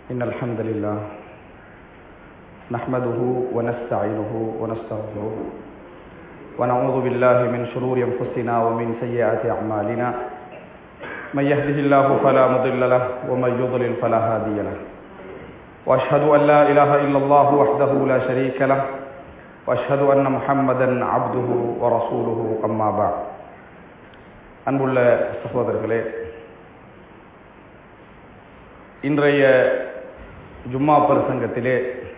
إن الحمد لله نحمده ونستعينه ونستغفره ونعوذ بالله من شرور أنفسنا ومن سيئات أعمالنا من يهده الله فلا مضل له ومن يضلل فلا هادي له وأشهد أن لا إله إلا الله وحده لا شريك له وأشهد أن محمدا عبده ورسوله أما بعد அன்புள்ள சகோதரர்களே இன்றைய ஜும்மா பிரசங்கத்திலே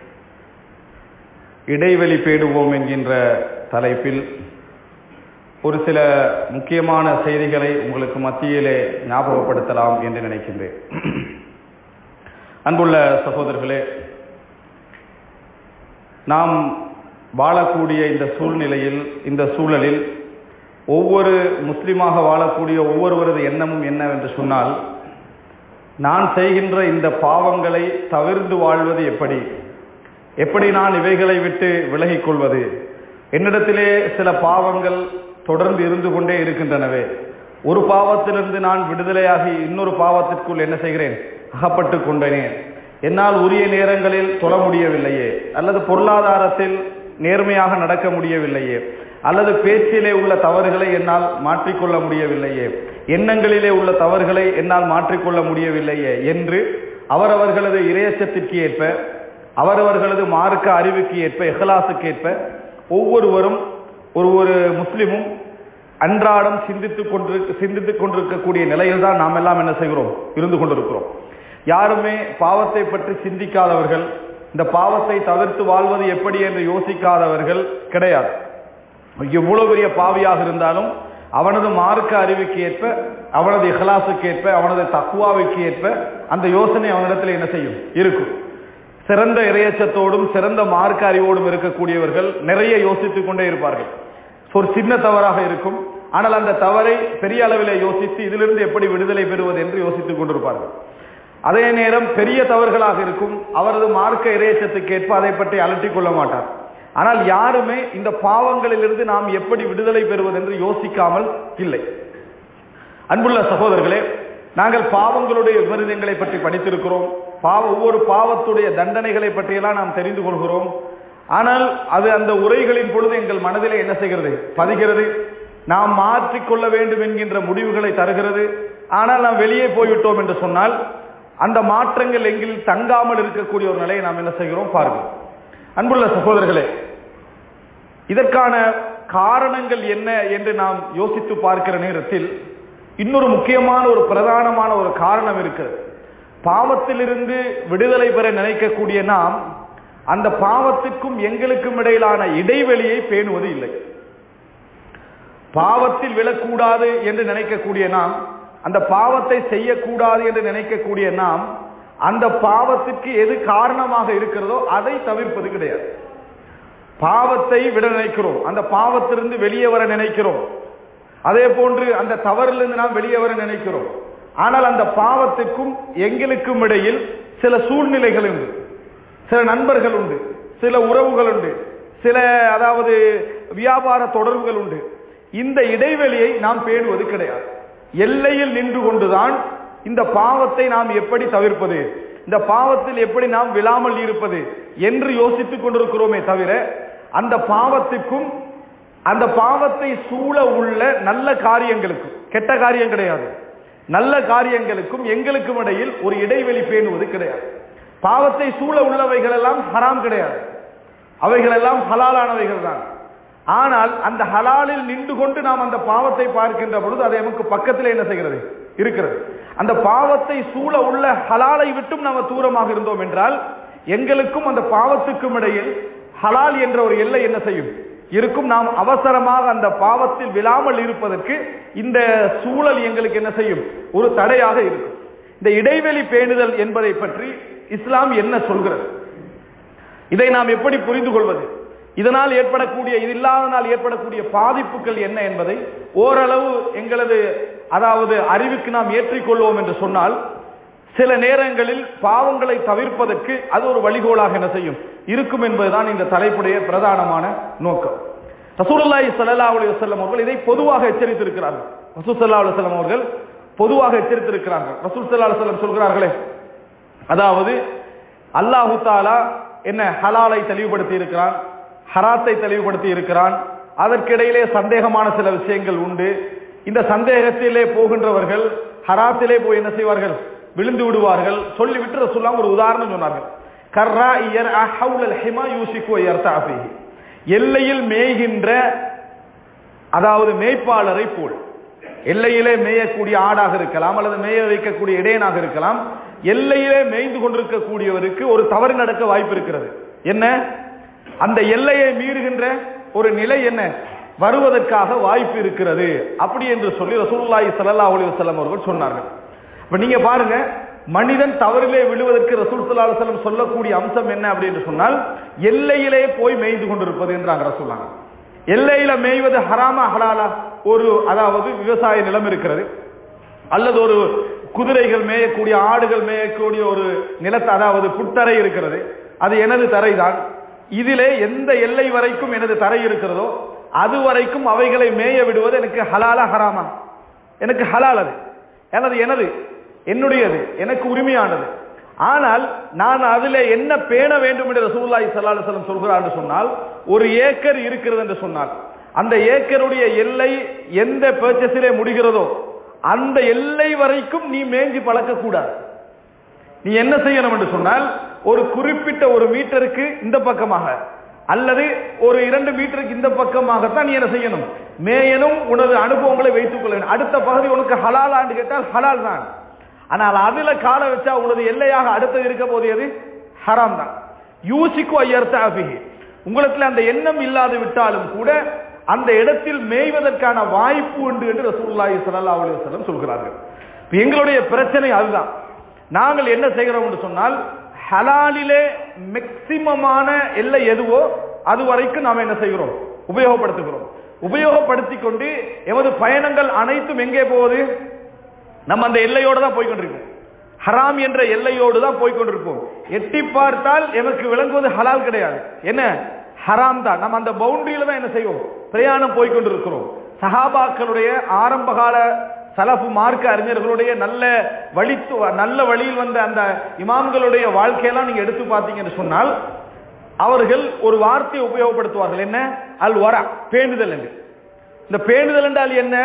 இடைவெளி பேடுவோம் என்கின்ற தலைப்பில் ஒரு சில முக்கியமான செய்திகளை உங்களுக்கு மத்தியிலே ஞாபகப்படுத்தலாம் என்று நினைக்கின்றேன் அன்புள்ள சகோதரர்களே நாம் வாழக்கூடிய இந்த சூழ்நிலையில் இந்த சூழலில் ஒவ்வொரு முஸ்லிமாக வாழக்கூடிய ஒவ்வொருவரது எண்ணமும் என்னவென்று சொன்னால் நான் செய்கின்ற இந்த பாவங்களை தவிர்த்து வாழ்வது எப்படி எப்படி நான் இவைகளை விட்டு விலகிக் கொள்வது என்னிடத்திலே சில பாவங்கள் தொடர்ந்து இருந்து கொண்டே இருக்கின்றனவே ஒரு பாவத்திலிருந்து நான் விடுதலையாகி இன்னொரு பாவத்திற்குள் என்ன செய்கிறேன் அகப்பட்டு கொண்டேனே என்னால் உரிய நேரங்களில் தொழ முடியவில்லையே அல்லது பொருளாதாரத்தில் நேர்மையாக நடக்க முடியவில்லையே அல்லது பேச்சிலே உள்ள தவறுகளை என்னால் மாற்றிக்கொள்ள முடியவில்லையே எண்ணங்களிலே உள்ள தவறுகளை என்னால் மாற்றிக்கொள்ள முடியவில்லையே என்று அவரவர்களது இறையச்சத்திற்கு ஏற்ப அவரவர்களது மார்க்க அறிவுக்கு ஏற்ப எஹலாசுக்கு ஏற்ப ஒவ்வொருவரும் ஒரு ஒரு முஸ்லிமும் அன்றாடம் சிந்தித்துக் கொண்டு சிந்தித்துக் கொண்டிருக்கக்கூடிய நிலையில் தான் நாம் எல்லாம் என்ன செய்கிறோம் இருந்து கொண்டிருக்கிறோம் யாருமே பாவத்தை பற்றி சிந்திக்காதவர்கள் இந்த பாவத்தை தவிர்த்து வாழ்வது எப்படி என்று யோசிக்காதவர்கள் கிடையாது எவ்வளவு பெரிய பாவியாக இருந்தாலும் அவனது மார்க்க அறிவுக்கு ஏற்ப அவனது இஹலாசுக்கு ஏற்ப அவனது தக்குவாவுக்கு ஏற்ப அந்த யோசனை அவனிடத்தில் என்ன செய்யும் இருக்கும் சிறந்த இறையச்சத்தோடும் சிறந்த மார்க்க அறிவோடும் இருக்கக்கூடியவர்கள் நிறைய யோசித்துக் கொண்டே இருப்பார்கள் ஒரு சின்ன தவறாக இருக்கும் ஆனால் அந்த தவறை பெரிய அளவில் யோசித்து இதிலிருந்து எப்படி விடுதலை பெறுவது என்று யோசித்துக் கொண்டிருப்பார்கள் அதே நேரம் பெரிய தவறுகளாக இருக்கும் அவரது மார்க்க இறையச்சத்துக்கு ஏற்ப அதை பற்றி அலட்டிக் கொள்ள மாட்டார் ஆனால் யாருமே இந்த பாவங்களிலிருந்து நாம் எப்படி விடுதலை பெறுவது என்று யோசிக்காமல் இல்லை அன்புள்ள சகோதரர்களே நாங்கள் பாவங்களுடைய விபரீதங்களை பற்றி படித்திருக்கிறோம் பாவ ஒவ்வொரு பாவத்துடைய தண்டனைகளை பற்றியெல்லாம் நாம் தெரிந்து கொள்கிறோம் ஆனால் அது அந்த உரைகளின் பொழுது எங்கள் மனதிலே என்ன செய்கிறது பதிகிறது நாம் மாற்றிக்கொள்ள வேண்டும் என்கின்ற முடிவுகளை தருகிறது ஆனால் நாம் வெளியே போய்விட்டோம் என்று சொன்னால் அந்த மாற்றங்கள் எங்கில் தங்காமல் இருக்கக்கூடிய ஒரு நிலையை நாம் என்ன செய்கிறோம் பாருங்கள் அன்புள்ள சகோதரர்களே இதற்கான காரணங்கள் என்ன என்று நாம் யோசித்து பார்க்கிற நேரத்தில் இன்னொரு முக்கியமான ஒரு பிரதானமான ஒரு காரணம் இருக்கிறது பாவத்திலிருந்து விடுதலை பெற நினைக்கக்கூடிய நாம் அந்த பாவத்திற்கும் எங்களுக்கும் இடையிலான இடைவெளியை பேணுவது இல்லை பாவத்தில் விழக்கூடாது என்று நினைக்கக்கூடிய நாம் அந்த பாவத்தை செய்யக்கூடாது என்று நினைக்கக்கூடிய நாம் அந்த பாவத்திற்கு எது காரணமாக இருக்கிறதோ அதை தவிர்ப்பது கிடையாது பாவத்தை விட நினைக்கிறோம் அந்த பாவத்திலிருந்து வெளியே வர நினைக்கிறோம் அதே போன்று அந்த தவறிலிருந்து நாம் வெளியே வர நினைக்கிறோம் ஆனால் அந்த பாவத்துக்கும் எங்களுக்கும் இடையில் சில சூழ்நிலைகள் உண்டு சில நண்பர்கள் உண்டு சில உறவுகள் உண்டு சில அதாவது வியாபார தொடர்புகள் உண்டு இந்த இடைவெளியை நாம் பேணுவது கிடையாது எல்லையில் நின்று கொண்டுதான் இந்த பாவத்தை நாம் எப்படி தவிர்ப்பது இந்த பாவத்தில் எப்படி நாம் விழாமல் இருப்பது என்று யோசித்துக் கொண்டிருக்கிறோமே தவிர அந்த பாவத்துக்கும் அந்த பாவத்தை சூழ உள்ள நல்ல காரியங்களுக்கும் கெட்ட காரியம் கிடையாது நல்ல காரியங்களுக்கும் எங்களுக்கும் இடையில் ஒரு இடைவெளி பேணுவது கிடையாது பாவத்தை சூழ உள்ளவைகள் எல்லாம் ஹராம் கிடையாது அவைகள் எல்லாம் ஹலாலானவைகள் தான் ஆனால் அந்த ஹலாலில் நின்று கொண்டு நாம் அந்த பாவத்தை பார்க்கின்ற பொழுது அதை நமக்கு பக்கத்தில் என்ன செய்கிறது இருக்கிறது அந்த பாவத்தை சூழ உள்ள ஹலாலை விட்டும் நாம் தூரமாக இருந்தோம் என்றால் எங்களுக்கும் அந்த பாவத்துக்கும் இடையில் ஹலால் என்ற ஒரு எல்லை என்ன செய்யும் இருக்கும் நாம் அவசரமாக அந்த பாவத்தில் விழாமல் இருப்பதற்கு இந்த சூழல் எங்களுக்கு என்ன செய்யும் ஒரு தடையாக இருக்கும் இந்த இடைவெளி பேணுதல் என்பதை பற்றி இஸ்லாம் என்ன சொல்கிறது இதை நாம் எப்படி புரிந்து கொள்வது இதனால் ஏற்படக்கூடிய இது இல்லாதனால் ஏற்படக்கூடிய பாதிப்புகள் என்ன என்பதை ஓரளவு எங்களது அதாவது அறிவுக்கு நாம் ஏற்றிக்கொள்வோம் என்று சொன்னால் சில நேரங்களில் பாவங்களை தவிர்ப்பதற்கு அது ஒரு வழிகோலாக என்ன செய்யும் இருக்கும் என்பதுதான் இந்த தலைப்புடைய பிரதானமான நோக்கம் ரசூலுல்லாஹி ஸல்லல்லாஹு அலைஹி வஸல்லம் அவர்கள் இதை பொதுவாக எச்சரித்திருக்கிறார்கள் ரசூல் ஸல்லல்லாஹு அலைஹி வஸல்லம் அவர்கள் பொதுவாக எச்சரித்திருக்கிறார்கள் ரசூல் ஸல்லல்லாஹு அலைஹி வஸல்லம் சொல்கிறார்களே அதாவது அல்லாஹு தாலா என்ன ஹலாலை தெளிவுபடுத்தி இருக்கிறான் ஹராத்தை தெளிவுபடுத்தி இருக்கிறான் அதற்கிடையிலே சந்தேகமான சில விஷயங்கள் உண்டு இந்த சந்தேகத்திலே போகின்றவர்கள் ஹராத்திலே போய் என்ன செய்வார்கள் விழுந்து விடுவார்கள் சொல்லி விட்டு ரசூல்லாம் ஒரு உதாரணம் சொன்னார்கள் கர்ரா இயர் அஹவுல் ஹிமா யூசிக்கு யர்தாஃபி எல்லையில் மேய்கின்ற அதாவது மேய்ப்பாளரை போல் எல்லையிலே மேயக்கூடிய ஆடாக இருக்கலாம் அல்லது மேய வைக்கக்கூடிய இடையனாக இருக்கலாம் எல்லையிலே மேய்ந்து கொண்டிருக்கக்கூடியவருக்கு ஒரு தவறு நடக்க வாய்ப்பு இருக்கிறது என்ன அந்த எல்லையை மீறுகின்ற ஒரு நிலை என்ன வருவதற்காக வாய்ப்பு இருக்கிறது அப்படி என்று சொல்லி ரசூலுல்லாஹி ஸல்லல்லாஹு அலைஹி வஸல்லம் அவர்கள் சொன்னார்கள் இப்ப நீங்க பாருங்க மனிதன் தவறிலே விழுவதற்கு ரசூல் ஸல்லல்லாஹு அலைஹி வஸல்லம் சொல்லக்கூடிய அம்சம் என்ன அப்படி என்று சொன்னால் எல்லையிலே போய் மேய்ந்து கொண்டிருப்பது என்றாங்க ரசூலுல்லாஹ் எல்லையில மேய்வது ஹராமா ஹலாலா ஒரு அதாவது விவசாய நிலம் இருக்கிறது அல்லது ஒரு குதிரைகள் மேயக்கூடிய ஆடுகள் மேயக்கூடிய ஒரு நிலத்தை அதாவது புத்தரை இருக்கிறது அது எனது தரைதான் இதிலே எந்த எல்லை வரைக்கும் எனது தரை இருக்கிறதோ அது வரைக்கும் அவைகளை மேய விடுவது எனக்கு ஹலாலா ஹராமா எனக்கு ஹலால் அது எனது எனது என்னுடையது எனக்கு உரிமையானது ஆனால் நான் அதிலே என்ன பேண வேண்டும் என்று ரசூலுல்லாஹி ஸல்லல்லாஹு அலைஹி வஸல்லம் சொல்கிறார் என்று சொன்னால் ஒரு ஏக்கர் இருக்கிறது என்று சொன்னால் அந்த ஏக்கருடைய எல்லை எந்த பர்ச்சேஸிலே முடிகிறதோ அந்த எல்லை வரைக்கும் நீ மேஞ்சி பழக்கக்கூடாது நீ என்ன செய்யணும் என்று சொன்னால் ஒரு குறிப்பிட்ட ஒரு மீட்டருக்கு இந்த பக்கமாக அல்லது ஒரு இரண்டு மீட்டருக்கு இந்த பக்கமாகத்தான் நீ என்ன செய்யணும் மேயனும் உனது அனுபவங்களை வைத்துக் கொள்ள வேண்டும் அடுத்த பகுதி உனக்கு ஹலால் ஆண்டு கேட்டால் ஹலால் தான் ஆனால் அதுல கால வச்சா உனது எல்லையாக அடுத்தது இருக்க போதியது ஹராம் தான் யூசிக்கு ஐயர்த்தாபிகி உங்களுக்கு அந்த எண்ணம் இல்லாது விட்டாலும் கூட அந்த இடத்தில் மேய்வதற்கான வாய்ப்பு உண்டு என்று ரசூலுல்லாஹி ஸல்லல்லாஹு அலைஹி வஸல்லம் சொல்கிறார்கள் இப்ப எங்களுடைய பிரச்சனை அதுதான் நாங்கள் என்ன செய்கிறோம் என்று சொன்னால் ஹலாலிலே மேக்சிமமான எல்லை எதுவோ அது வரைக்கும் நாம் என்ன செய்கிறோம் உபயோகப்படுத்துகிறோம் உபயோகப்படுத்தி கொண்டு எமது பயணங்கள் அனைத்தும் எங்கே போவது நம்ம அந்த எல்லையோடு தான் போய்கொண்டிருக்கோம் ஹராம் என்ற எல்லையோடு தான் போய்கொண்டிருப்போம் எட்டி பார்த்தால் எமக்கு விளங்குவது ஹலால் கிடையாது என்ன ஹராம் தான் நம்ம அந்த பவுண்டரியில தான் என்ன செய்வோம் பிரயாணம் போய்கொண்டிருக்கிறோம் சஹாபாக்களுடைய ஆரம்பகால சலஃபு மார்க்க அறிஞர்களுடைய நல்ல வழி நல்ல வழியில் வந்த அந்த இமாம்களுடைய வாழ்க்கையெல்லாம் நீங்க எடுத்து பார்த்தீங்கன்னு சொன்னால் அவர்கள் ஒரு வார்த்தையை உபயோகப்படுத்துவார்கள் என்ன அல் வர பேணுதல் என்று இந்த பேணுதல் என்றால் என்ன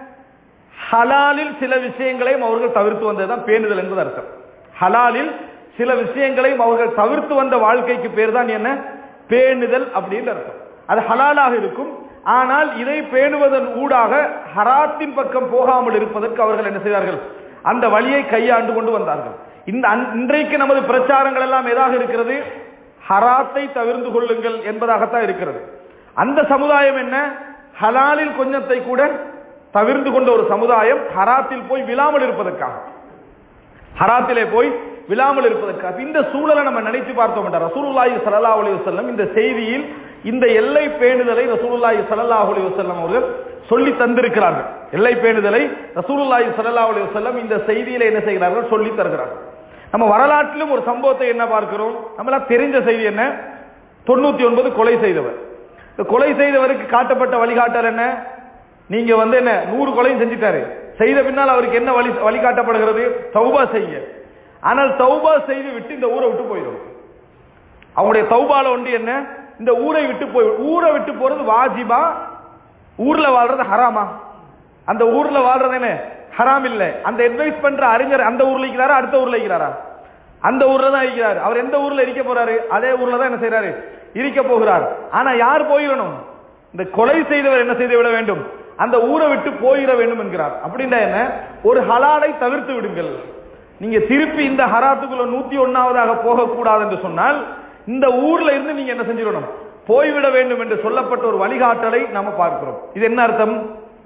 ஹலாலில் சில விஷயங்களையும் அவர்கள் தவிர்த்து வந்ததுதான் பேணுதல் என்பது அர்த்தம் ஹலாலில் சில விஷயங்களையும் அவர்கள் தவிர்த்து வந்த வாழ்க்கைக்கு பேர் தான் என்ன பேணுதல் அப்படின்னு அர்த்தம் அது ஹலாலாக இருக்கும் ஆனால் இதை பேணுவதன் ஊடாக ஹராத்தின் பக்கம் போகாமல் இருப்பதற்கு அவர்கள் என்ன செய்தார்கள் அந்த வழியை கையாண்டு கொண்டு வந்தார்கள் இந்த இன்றைக்கு நமது பிரச்சாரங்கள் எல்லாம் எதாக இருக்கிறது ஹராத்தை தவிர்த்து கொள்ளுங்கள் என்பதாகத்தான் இருக்கிறது அந்த சமுதாயம் என்ன ஹலாலில் கொஞ்சத்தை கூட தவிர்த்து கொண்ட ஒரு சமுதாயம் ஹராத்தில் போய் விழாமல் இருப்பதற்காக ஹராத்திலே போய் விழாமல் இருப்பதற்காக இந்த சூழலை நம்ம நினைத்து பார்த்தோம் என்றார் ரசூலுல்லாஹி ஸல்லல்லாஹு அலைஹி வஸல்லம் இந்த செய்தியில் இந்த எல்லை பேணுதலை ரசூலுல்லாஹி ஸல்லல்லாஹு அலைஹி வஸல்லம் அவர்கள் சொல்லி தந்திருக்கிறார்கள் எல்லை பேணுதலை ரசூலுல்லாஹி ஸல்லல்லாஹு அலைஹி வஸல்லம் இந்த செய்தியில என்ன செய்கிறார்கள் சொல்லி தருகிறார்கள் நம்ம வரலாற்றிலும் ஒரு சம்பவத்தை என்ன பார்க்கிறோம் நம்மளாம் தெரிஞ்ச செய்தி என்ன தொண்ணூத்தி ஒன்பது கொலை செய்தவர் இந்த கொலை செய்தவருக்கு காட்டப்பட்ட வழிகாட்டல் என்ன நீங்க வந்து என்ன நூறு கொலையும் செஞ்சிட்டாரு செய்த பின்னால் அவருக்கு என்ன வழி வழிகாட்டப்படுகிறது தௌபா செய்ய ஆனால் தௌபா செய்து விட்டு இந்த ஊரை விட்டு போயிடும் அவங்களுடைய தௌபால ஒன்று என்ன இந்த ஊரை விட்டு போய் ஊரை விட்டு போறது வாஜிபா ஊர்ல வாழ்றது ஹராமா அந்த ஊர்ல வாழ்றது என்ன ஹராம் இல்ல அந்த அட்வைஸ் பண்ற அறிஞர் அந்த ஊர்ல இருக்கிறாரா அடுத்த ஊர்ல இருக்கிறாரா அந்த ஊர்ல தான் இருக்கிறார் அவர் எந்த ஊர்ல இருக்க போறாரு அதே ஊர்ல தான் என்ன செய்யறாரு இருக்க போகிறார் ஆனா யார் போயிடணும் இந்த கொலை செய்தவர் என்ன செய்து விட வேண்டும் அந்த ஊரை விட்டு போயிட வேண்டும் என்கிறார் அப்படின்னா என்ன ஒரு ஹலாலை தவிர்த்து விடுங்கள் நீங்க திருப்பி இந்த ஹராத்துக்குள்ள நூத்தி ஒன்னாவதாக போகக்கூடாது என்று சொன்னால் இந்த ஊர்ல இருந்து நீங்க என்ன செஞ்சிடணும் போய்விட வேண்டும் என்று சொல்லப்பட்ட ஒரு வழிகாட்டலை நாம பார்க்கிறோம் இது என்ன அர்த்தம்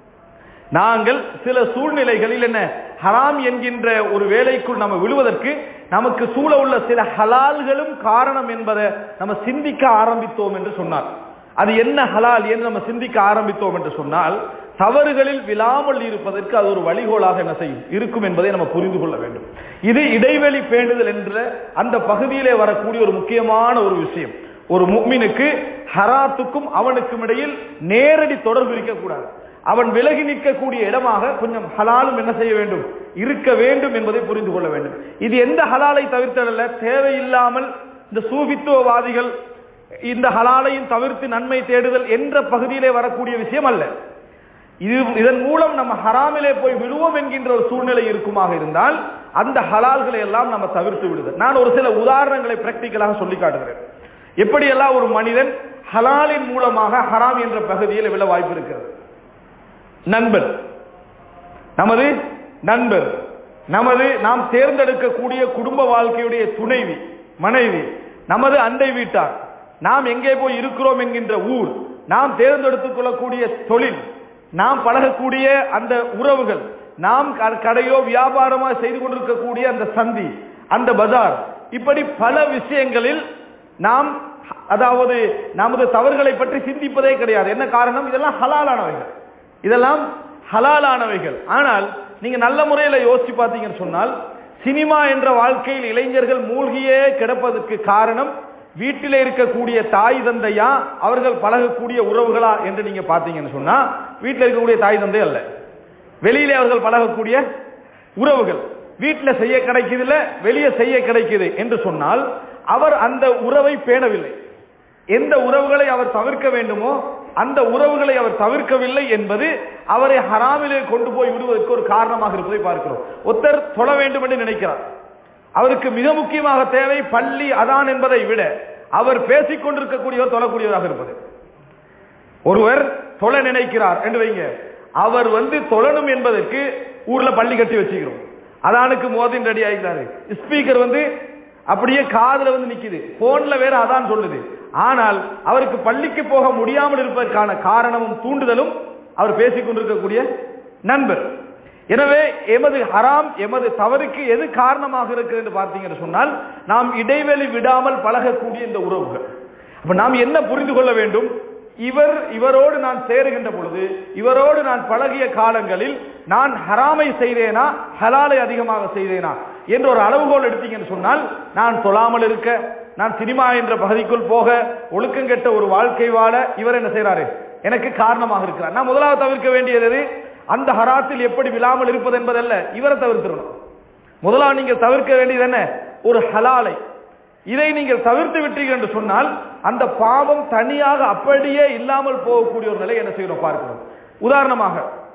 நாங்கள் சில சூழ்நிலைகளில் என்ன ஹராம் என்கின்ற ஒரு வேலைக்குள் நம்ம விழுவதற்கு நமக்கு சூழ உள்ள சில ஹலால்களும் காரணம் என்பதை நம்ம சிந்திக்க ஆரம்பித்தோம் என்று சொன்னார் அது என்ன ஹலால் என்று நம்ம சிந்திக்க ஆரம்பித்தோம் என்று சொன்னால் தவறுகளில் விழாமல் இருப்பதற்கு அது ஒரு வழிகோலாக என்ன செய்யும் இருக்கும் என்பதை நம்ம புரிந்து கொள்ள வேண்டும் இது இடைவெளி பேணுதல் என்ற அந்த பகுதியிலே வரக்கூடிய ஒரு முக்கியமான ஒரு விஷயம் ஒரு முக்மினுக்கு ஹராத்துக்கும் அவனுக்கும் இடையில் நேரடி தொடர்பு இருக்கக்கூடாது அவன் விலகி நிற்கக்கூடிய இடமாக கொஞ்சம் ஹலாலும் என்ன செய்ய வேண்டும் இருக்க வேண்டும் என்பதை புரிந்து கொள்ள வேண்டும் இது எந்த ஹலாலை தவிர்த்ததல்ல தேவையில்லாமல் இந்த சூபித்துவவாதிகள் இந்த ஹலாலையும் தவிர்த்து நன்மை தேடுதல் என்ற பகுதியிலே வரக்கூடிய விஷயம் அல்ல இது இதன் மூலம் நம்ம ஹராமிலே போய் விடுவோம் என்கின்ற ஒரு சூழ்நிலை இருக்குமாக இருந்தால் அந்த ஹலால்களை எல்லாம் நம்ம தவிர்த்து விடுதல் நான் ஒரு சில உதாரணங்களை பிராக்டிக்கலாக சொல்லி காட்டுகிறேன் எப்படியெல்லாம் ஒரு மனிதன் ஹலாலின் மூலமாக ஹராம் என்ற பகுதியில் விழ வாய்ப்பு இருக்கிறது நண்பர் நமது நண்பர் நமது நாம் தேர்ந்தெடுக்கக்கூடிய குடும்ப வாழ்க்கையுடைய துணைவி மனைவி நமது அண்டை வீட்டார் நாம் எங்கே போய் இருக்கிறோம் என்கின்ற ஊர் நாம் தேர்ந்தெடுத்துக் கொள்ளக்கூடிய தொழில் நாம் பழகக்கூடிய அந்த உறவுகள் நாம் க- கடையோ வியாபாரமா செய்து கொண்டிருக்கக்கூடிய அந்த சந்தி அந்த பஜார் இப்படி பல விஷயங்களில் நாம் அதாவது நமது தவறுகளை பற்றி சிந்திப்பதே கிடையாது என்ன காரணம் இதெல்லாம் ஹலாலானவைகள் இதெல்லாம் ஹலாலானவைகள் ஆனால் நீங்க நல்ல முறையில யோசிச்சு பார்த்தீங்கன்னு சொன்னால் சினிமா என்ற வாழ்க்கையில் இளைஞர்கள் மூழ்கியே கிடப்பதற்கு காரணம் வீட்டிலே இருக்கக்கூடிய தாய் தந்தையா அவர்கள் பழகக்கூடிய உறவுகளா என்று நீங்க பார்த்தீங்கன்னு சொன்னா வீட்டில் இருக்கக்கூடிய தாய் தந்தை அல்ல வெளியிலே அவர்கள் பழகக்கூடிய உறவுகள் வீட்டில் செய்ய கிடைக்குது இல்ல வெளியே செய்ய கிடைக்குது என்று சொன்னால் அவர் அந்த உறவை பேணவில்லை எந்த உறவுகளை அவர் தவிர்க்க வேண்டுமோ அந்த உறவுகளை அவர் தவிர்க்கவில்லை என்பது அவரை ஹராமிலே கொண்டு போய் விடுவதற்கு ஒரு காரணமாக இருப்பதை பார்க்கிறோம் ஒருத்தர் தொழ வேண்டும் என்று நினைக்கிறார் அவருக்கு மிக முக்கியமாக தேவை பள்ளி அதான் என்பதை விட அவர் பேசிக் கொண்டிருக்கக்கூடியவர் தொழக்கூடியவராக இருப்பது ஒருவர் தொழ நினைக்கிறார் என்று வைங்க அவர் வந்து தொழணும் என்பதற்கு ஊர்ல பள்ளி கட்டி வச்சுக்கிறோம் அதானுக்கு மோதின் ரெடி ஆகிக்கிறாரு ஸ்பீக்கர் வந்து அப்படியே காதுல வந்து நிக்குது போன்ல வேற அதான் சொல்லுது ஆனால் அவருக்கு பள்ளிக்கு போக முடியாமல் இருப்பதற்கான காரணமும் தூண்டுதலும் அவர் பேசிக் கொண்டிருக்கக்கூடிய நண்பர் எனவே எமது ஹராம் எமது தவறுக்கு எது காரணமாக இருக்கிறது என்று பார்த்தீங்கன்னு சொன்னால் நாம் இடைவெளி விடாமல் பழகக்கூடிய இந்த உறவுகள் அப்ப நாம் என்ன புரிந்து கொள்ள வேண்டும் இவர் இவரோடு நான் சேருகின்ற பொழுது இவரோடு நான் பழகிய காலங்களில் நான் ஹராமை செய்தேனா ஹலாலை அதிகமாக செய்தேனா என்ற ஒரு அளவுகோல் எடுத்தீங்கன்னு சொன்னால் நான் தொழாமல் இருக்க நான் சினிமா என்ற பகுதிக்குள் போக ஒழுக்கங்கெட்ட ஒரு வாழ்க்கை வாழ இவர் என்ன செய்றாரு எனக்கு காரணமாக இருக்கிறார் நான் முதலாவது தவிர்க்க வேண்டியது எது? அந்த ஹராத்தில் எப்படி விழாமல் இருப்பது என்பதல்ல இவரை தவிர்த்திடணும் முதலாவது நீங்கள் தவிர்க்க வேண்டியது என்ன ஒரு ஹலாலை இதை நீங்கள் தவிர்த்து விட்டீர்கள் என்று சொன்னால் அந்த பாவம் தனியாக அப்படியே இல்லாமல் போகக்கூடிய ஒரு நிலை என்ன செய்யணும் பார்க்கிறோம் உதாரணமாக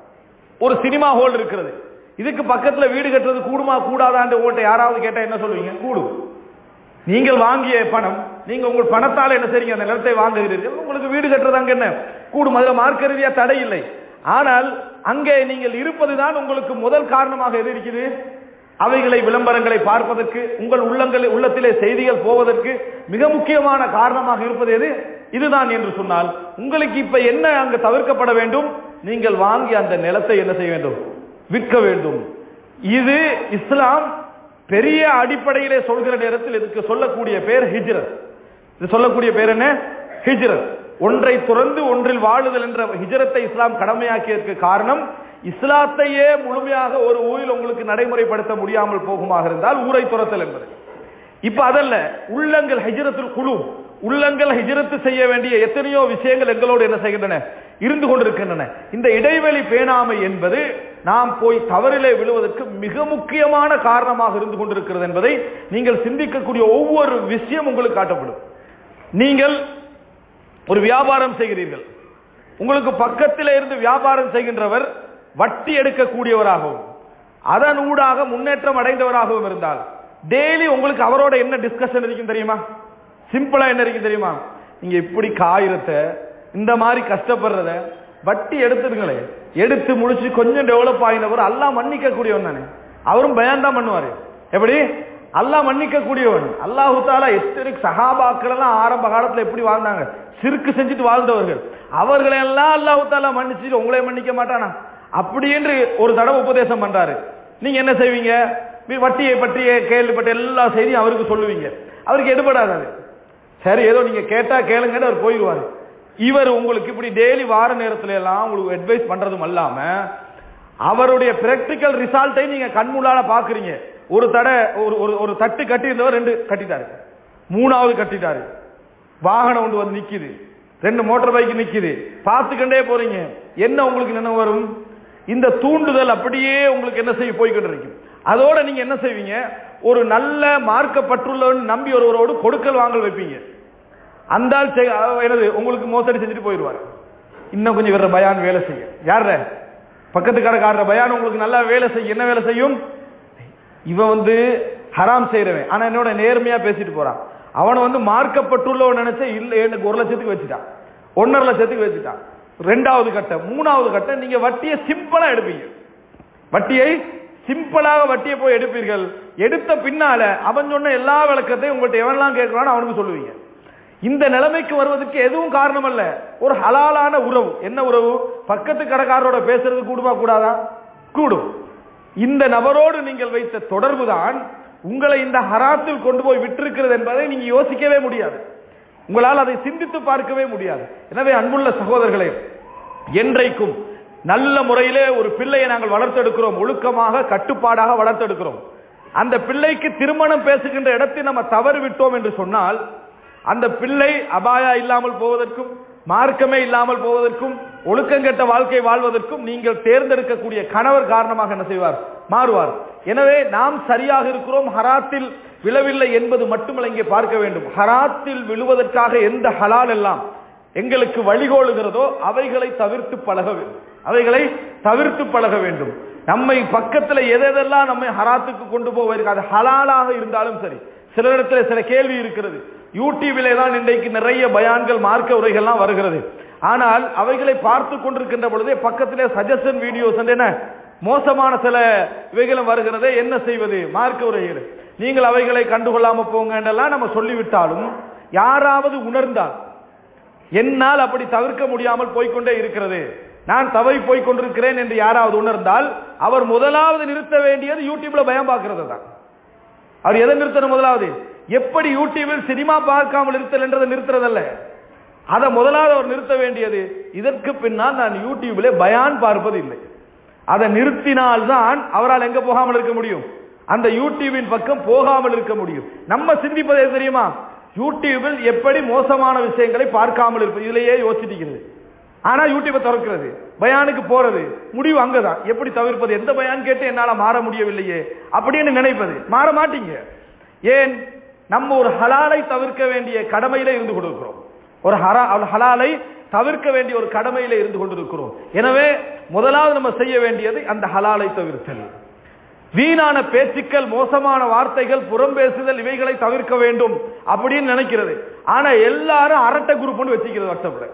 ஒரு சினிமா ஹால் இருக்கிறது இதுக்கு பக்கத்துல வீடு கட்டுறது கூடுமா கூடாதான்னு உங்கள்கிட்ட யாராவது கேட்டா என்ன சொல்லுவீங்க கூடும் நீங்கள் வாங்கிய பணம் நீங்க உங்கள் பணத்தால் என்ன செய்றீங்க அந்த நிலத்தை வாங்குகிறீர்கள் உங்களுக்கு வீடு கட்டுறது அங்க என்ன கூடும் அதுல மார்க்க ரீதியா தடை இல்லை ஆனால் அங்கே நீங்கள் இருப்பதுதான் உங்களுக்கு முதல் காரணமாக எது இருக்குது அவைகளை விளம்பரங்களை பார்ப்பதற்கு உங்கள் உள்ளங்கள் உள்ளத்திலே செய்திகள் போவதற்கு மிக முக்கியமான காரணமாக இருப்பது எது இதுதான் என்று சொன்னால் உங்களுக்கு இப்ப என்ன அங்கு தவிர்க்கப்பட வேண்டும் நீங்கள் வாங்கி அந்த நிலத்தை என்ன செய்ய வேண்டும் விற்க வேண்டும் இது இஸ்லாம் பெரிய அடிப்படையிலே சொல்கிற நேரத்தில் இதுக்கு சொல்லக்கூடிய பேர் ஹிஜ்ரத் இது சொல்லக்கூடிய பேர் என்ன ஹிஜ்ரத் ஒன்றை துறந்து ஒன்றில் வாழுதல் என்ற ஹிஜ்ரத்தை இஸ்லாம் கடமையாக்கியதற்கு காரணம் இஸ்லாத்தையே முழுமையாக ஒரு ஊரில் உங்களுக்கு நடைமுறைப்படுத்த முடியாமல் போகுமாக இருந்தால் ஊரை துரத்தல் என்பது இப்ப அதல்ல உள்ளங்கள் ஹிஜ்ரத்தில் குழு உள்ளங்கள் ஹிஜ்ரத்து செய்ய வேண்டிய எத்தனையோ விஷயங்கள் எங்களோடு என்ன செய்கின்றன இருந்து கொண்டிருக்கின்றன இந்த இடைவெளி பேணாமை என்பது நாம் போய் தவறிலே விழுவதற்கு மிக முக்கியமான காரணமாக இருந்து கொண்டிருக்கிறது என்பதை நீங்கள் சிந்திக்கக்கூடிய ஒவ்வொரு விஷயம் உங்களுக்கு காட்டப்படும் நீங்கள் ஒரு வியாபாரம் செய்கிறீர்கள் உங்களுக்கு பக்கத்திலே இருந்து வியாபாரம் செய்கின்றவர் வட்டி எடுக்கக்கூடியவராகவும் அதன் ஊடாக முன்னேற்றம் அடைந்தவராகவும் இருந்தால் டெய்லி உங்களுக்கு அவரோட என்ன டிஸ்கஷன் இருக்கும் தெரியுமா சிம்பிளா என்ன இருக்கும் தெரியுமா நீங்க இப்படி காயிரத்தை இந்த மாதிரி கஷ்டப்படுறத வட்டி எடுத்துடுங்களே எடுத்து முடிச்சு கொஞ்சம் டெவலப் ஆகினவர் அல்லாஹ் மன்னிக்க கூடியவன் தானே அவரும் பயான் தான் பண்ணுவாரு எப்படி அல்லாஹ் மன்னிக்க கூடியவன் அல்லாஹு தாலா எத்தனை சஹாபாக்கள் எல்லாம் ஆரம்ப காலத்துல எப்படி வாழ்ந்தாங்க சிறுக்கு செஞ்சுட்டு வாழ்ந்தவர்கள் அவர்களை எல்லாம் அல்லாஹு தாலா மன்னிச்சுட்டு உங்களே மன்னிக்க மாட்டானா அப்படி என்று ஒரு தடவை உபதேசம் பண்றாரு நீங்க என்ன செய்வீங்க வி- வட்டியை பற்றிய கேள்விப்பட்ட எல்லா செய்தியும் அவருக்கு சொல்லுவீங்க அவருக்கு எடுபடாது அது சரி ஏதோ நீங்க கேட்டா கேளுங்கன்னு அவர் போயிடுவாரு இவர் உங்களுக்கு இப்படி டெய்லி வார நேரத்துல எல்லாம் உங்களுக்கு அட்வைஸ் பண்றதும் அல்லாம அவருடைய பிராக்டிக்கல் ரிசல்ட்டை நீங்க கண்முள்ளால பாக்குறீங்க ஒரு தடை ஒரு ஒரு ஒரு தட்டு கட்டி இருந்தவர் ரெண்டு கட்டிட்டாரு மூணாவது கட்டிட்டாரு வாகனம் ஒன்று வந்து நிக்குது ரெண்டு மோட்டார் பைக் நிக்குது பார்த்துக்கண்டே போறீங்க என்ன உங்களுக்கு நினைவு வரும் இந்த தூண்டுதல் அப்படியே உங்களுக்கு என்ன செய்ய போய்கிட்டு இருக்கும் அதோட நீங்க என்ன செய்வீங்க ஒரு நல்ல மார்க்கப்பட்டுள்ளவன் நம்பி ஒருவரோடு கொடுக்கல் வாங்கல் வைப்பீங்க அந்த ஆள் செய்- அஹ் என்னது உங்களுக்கு மோசடி செஞ்சுட்டு போயிடுவார் இன்னும் கொஞ்சம் வேற பயான் வேலை செய்ய யார பக்கத்து கடைக்காரர பயான் உங்களுக்கு நல்லா வேலை செய்யும் என்ன வேலை செய்யும் இவன் வந்து ஹராம் செய்யறவன் ஆனா என்னோட நேர்மையா பேசிட்டு போறான் அவனை வந்து மார்க்கப்பட்டுள்ளவன் நினைச்ச இல்ல எனக்கு ஒரு லட்சத்துக்கு வச்சுட்டான் ஒன்னரை லட்சத்துக்கு வச்சுட்டான் ரெண்டாவது கட்டம் மூணாவது கட்டம் நீங்க வட்டியை சிம்பிளா எடுப்பீங்க வட்டியை சிம்பிளாக வட்டியை போய் எடுப்பீர்கள் எடுத்த பின்னால அவன் சொன்ன எல்லா விளக்கத்தையும் உங்கள்ட்ட எவன்லாம் கேட்கிறானோ அவனுக்கு சொல்லுவீங்க இந்த நிலைமைக்கு வருவதற்கு எதுவும் காரணம் அல்ல ஒரு ஹலாலான உறவு என்ன உறவு பக்கத்து கடைக்காரரோட பேசுறது கூடுமா கூடாதா கூடும் இந்த நபரோடு நீங்கள் வைத்த தொடர்பு தான் உங்களை இந்த ஹராத்தில் கொண்டு போய் விட்டிருக்கிறது என்பதை நீங்க யோசிக்கவே முடியாது உங்களால் அதை சிந்தித்து பார்க்கவே முடியாது எனவே அன்புள்ள சகோதரர்களே என்றைக்கும் நல்ல முறையிலே ஒரு பிள்ளையை நாங்கள் வளர்த்தெடுக்கிறோம் ஒழுக்கமாக கட்டுப்பாடாக வளர்த்தெடுக்கிறோம் அந்த பிள்ளைக்கு திருமணம் பேசுகின்ற இடத்தில் நம்ம தவறு விட்டோம் என்று சொன்னால் அந்த பிள்ளை அபாயா இல்லாமல் போவதற்கும் மார்க்கமே இல்லாமல் போவதற்கும் ஒழுக்கங்கெட்ட வாழ்க்கை வாழ்வதற்கும் நீங்கள் தேர்ந்தெடுக்கக்கூடிய கணவர் காரணமாக என்ன செய்வார் மாறுவார் எனவே நாம் சரியாக இருக்கிறோம் ஹராத்தில் விழவில்லை என்பது மட்டுமல்ல இங்கே பார்க்க வேண்டும் ஹராத்தில் விழுவதற்காக எந்த ஹலால் எல்லாம் எங்களுக்கு வழிகோலுகிறதோ அவைகளை தவிர்த்து பழக வேண்டும் அவைகளை தவிர்த்து பழக வேண்டும் நம்மை பக்கத்துல எதெல்லாம் நம்மை ஹராத்துக்கு கொண்டு போவதற்கு அது ஹலாலாக இருந்தாலும் சரி சில இடத்துல சில கேள்வி இருக்கிறது யூடியூபிலே தான் இன்றைக்கு நிறைய பயான்கள் மார்க்க உரைகள்லாம் வருகிறது ஆனால் அவைகளை பார்த்து கொண்டிருக்கின்ற பொழுதே பக்கத்திலே சஜஷன் வீடியோஸ் என்ன மோசமான சில இவைகளும் வருகிறதே என்ன செய்வது மார்க்க உரைகள் நீங்கள் அவைகளை கண்டுகொள்ளாம போங்க என்றெல்லாம் நம்ம சொல்லிவிட்டாலும் யாராவது உணர்ந்தால் என்னால் அப்படி தவிர்க்க முடியாமல் போய்க்கொண்டே இருக்கிறது நான் தவறி போய் கொண்டிருக்கிறேன் என்று யாராவது உணர்ந்தால் அவர் முதலாவது நிறுத்த வேண்டியது யூடியூப்ல பயம் பார்க்கிறது தான் அவர் எதை நிறுத்தணும் முதலாவது எப்படி யூடியூபில் சினிமா பார்க்காமல் இருத்தல் என்றதை நிறுத்துறதல்ல அதை முதலாவது அவர் நிறுத்த வேண்டியது இதற்கு பின்னால் நான் யூடியூபிலே பயான் பார்ப்பது இல்லை அதை நிறுத்தினால்தான் அவரால் எங்க போகாமல் இருக்க முடியும் அந்த யூடியூபின் பக்கம் போகாமல் இருக்க முடியும் நம்ம சிந்திப்பது எது தெரியுமா யூடியூபில் எப்படி மோசமான விஷயங்களை பார்க்காமல் இருப்பது இதுலயே யோசிச்சிருக்கிறது ஆனா யூடியூபை திறக்கிறது பயானுக்கு போறது முடிவு அங்கதான் எப்படி தவிர்ப்பது எந்த பயான் கேட்டு என்னால மாற முடியவில்லையே அப்படின்னு நினைப்பது மாற மாட்டீங்க ஏன் நம்ம ஒரு ஹலாலை தவிர்க்க வேண்டிய கடமையில இருந்து கொண்டிருக்கிறோம் ஒரு ஹரா ஒரு ஹலாலை தவிர்க்க வேண்டிய ஒரு கடமையில இருந்து கொண்டிருக்கிறோம் எனவே முதலாவது நம்ம செய்ய வேண்டியது அந்த ஹலாலை தவிர்த்தல் வீணான பேச்சுக்கள் மோசமான வார்த்தைகள் புறம் பேசுதல் இவைகளை தவிர்க்க வேண்டும் அப்படின்னு நினைக்கிறது ஆனா எல்லாரும் அரட்டை குரூப்னு வச்சுக்கிறது வாட்ஸ்அப்ல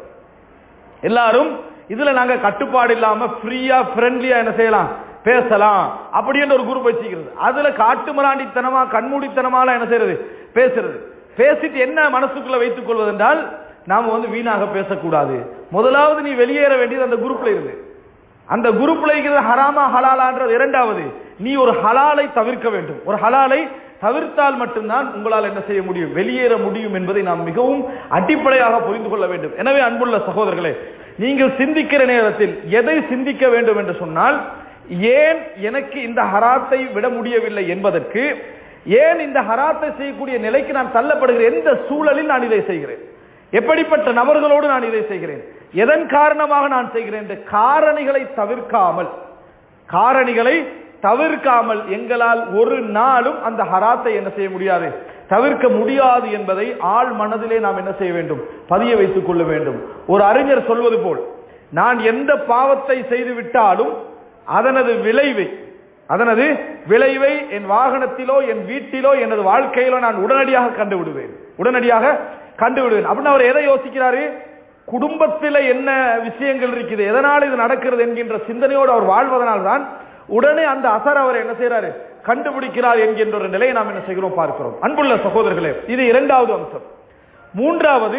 எல்லாரும் இதுல நாங்க கட்டுப்பாடு இல்லாம ஃப்ரீயா ஃப்ரெண்ட்லியா என்ன செய்யலாம் பேசலாம் அப்படின்னு ஒரு குரூப் வச்சுக்கிறது அதுல காட்டு மிராண்டித்தனமா கண்மூடித்தனமால என்ன செய்யறது பேசுறது பேசிட்டு என்ன மனசுக்குள்ள வைத்துக் கொள்வது என்றால் நாம வந்து வீணாக பேசக்கூடாது முதலாவது நீ வெளியேற வேண்டியது அந்த குரூப்ல இருந்து அந்த குரூப்ல இருக்கிறது ஹராமா ஹலாலான்றது இரண்டாவது நீ ஒரு ஹலாலை தவிர்க்க வேண்டும் ஒரு ஹலாலை தவிர்த்தால் மட்டும்தான் உங்களால் என்ன செய்ய முடியும் வெளியேற முடியும் என்பதை நாம் மிகவும் அடிப்படையாக புரிந்து கொள்ள வேண்டும் எனவே அன்புள்ள சகோதரர்களே நீங்கள் சிந்திக்கிற நேரத்தில் எதை சிந்திக்க வேண்டும் என்று சொன்னால் ஏன் எனக்கு இந்த ஹராத்தை விட முடியவில்லை என்பதற்கு ஏன் இந்த ஹராத்தை செய்யக்கூடிய நிலைக்கு நான் தள்ளப்படுகிறேன் எந்த சூழலில் நான் இதை செய்கிறேன் எப்படிப்பட்ட நபர்களோடு நான் இதை செய்கிறேன் எதன் காரணமாக நான் செய்கிறேன் என்ற காரணிகளை தவிர்க்காமல் காரணிகளை தவிர்க்காமல் எங்களால் ஒரு நாளும் அந்த ஹராத்தை என்ன செய்ய முடியாது தவிர்க்க முடியாது என்பதை ஆள் மனதிலே நாம் என்ன செய்ய வேண்டும் பதிய வைத்துக் கொள்ள வேண்டும் ஒரு அறிஞர் சொல்வது போல் நான் எந்த பாவத்தை செய்து விட்டாலும் அதனது விளைவை அதனது விளைவை என் வாகனத்திலோ என் வீட்டிலோ எனது வாழ்க்கையிலோ நான் உடனடியாக கண்டு விடுவேன் உடனடியாக கண்டு விடுவேன் அப்படின்னு அவர் எதை யோசிக்கிறாரு குடும்பத்தில் என்ன விஷயங்கள் இருக்குது எதனால் இது நடக்கிறது என்கின்ற சிந்தனையோடு அவர் வாழ்வதனால் தான் உடனே அந்த அசர் அவர் என்ன செய்யறாரு கண்டுபிடிக்கிறார் என்கின்ற ஒரு நிலையை நாம் என்ன செய்கிறோம் பார்க்கிறோம் அன்புள்ள சகோதரர்களே இது இரண்டாவது அம்சம் மூன்றாவது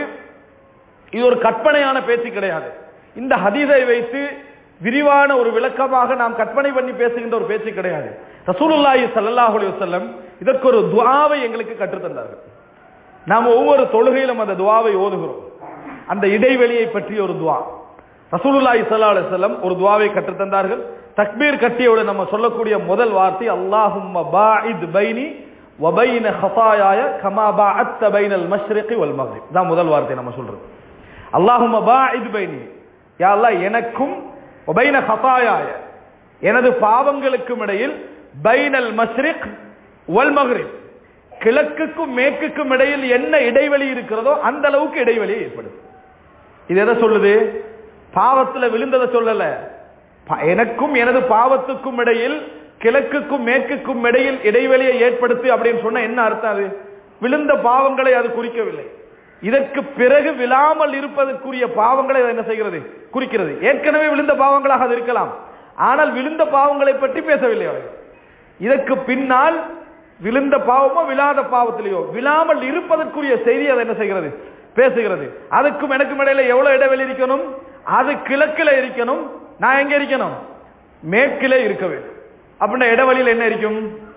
இது ஒரு கற்பனையான பேச்சு கிடையாது இந்த ஹதீஸை வைத்து விரிவான ஒரு விளக்கமாக நாம் கற்பனை பண்ணி பேசுகின்ற ஒரு பேச்சு கிடையாது ரசூலுல்லாஹி ஸல்லல்லாஹு அலைஹி வஸல்லம் இதற்கு ஒரு துஆவை எங்களுக்கு கற்றுத் தந்தார்கள் நாம் ஒவ்வொரு தொழுகையிலும் அந்த துஆவை ஓதுகிறோம் அந்த இடைவெளியை பற்றிய ஒரு துஆ ரசூலுல்லாஹி ஸல்லல்லாஹு அலைஹி வஸல்லம் ஒரு துஆவை கற்றுத் தந்தார்கள் தக்பீர் கட்டியோடு நம்ம சொல்லக்கூடிய முதல் வார்த்தை அல்லாஹும்ம பாஇத் பைனி வபைன ஹதாயாய கமா பாஅத்த பைனல் மஷ்ரிகி வல் மக்ரிப் தான் முதல் வார்த்தை நம்ம சொல்றது அல்லாஹும்ம பாஇத் பைனி யா அல்லாஹ் எனக்கும் ஒபைன ஹதாயாய எனது பாவங்களுக்கும் இடையில் பைனல் மஸ்ரிக் வல் மக்ரிப் கிழக்குக்கும் மேற்குக்கும் இடையில் என்ன இடைவெளி இருக்கிறதோ அந்த அளவுக்கு இடைவெளி ஏற்படும் இது எதை சொல்லுது பாவத்துல விழுந்ததை சொல்லல ப- எனக்கும் எனது பாவத்துக்கும் இடையில் கிழக்குக்கும் மேற்குக்கும் இடையில் இடைவெளியை ஏற்படுத்தி அப்படின்னு சொன்னா என்ன அர்த்தம் அது விழுந்த பாவங்களை அது குறிக்கவில்லை இதற்கு பிறகு விழாமல் இருப்பதற்குரிய பாவங்களை அது என்ன செய்கிறது குறிக்கிறது ஏற்கனவே விழுந்த பாவங்களாக அது இருக்கலாம் ஆனால் விழுந்த பாவங்களை பற்றி பேசவில்லை அவர்கள் இதற்கு பின்னால் விழுந்த பாவமோ விழாத பாவத்திலேயோ விழாமல் இருப்பதற்குரிய செய்தி அதை என்ன செய்கிறது பேசுகிறது அதுக்கும் எனக்கும் இடையில எவ்வளவு இடைவெளி இருக்கணும் அது கிழக்கில இருக்கணும் நான் எங்க இருக்கணும் மேற்கிலே இருக்க வேண்டும் அப்படின்னா இடைவெளியில் என்ன இருக்கும்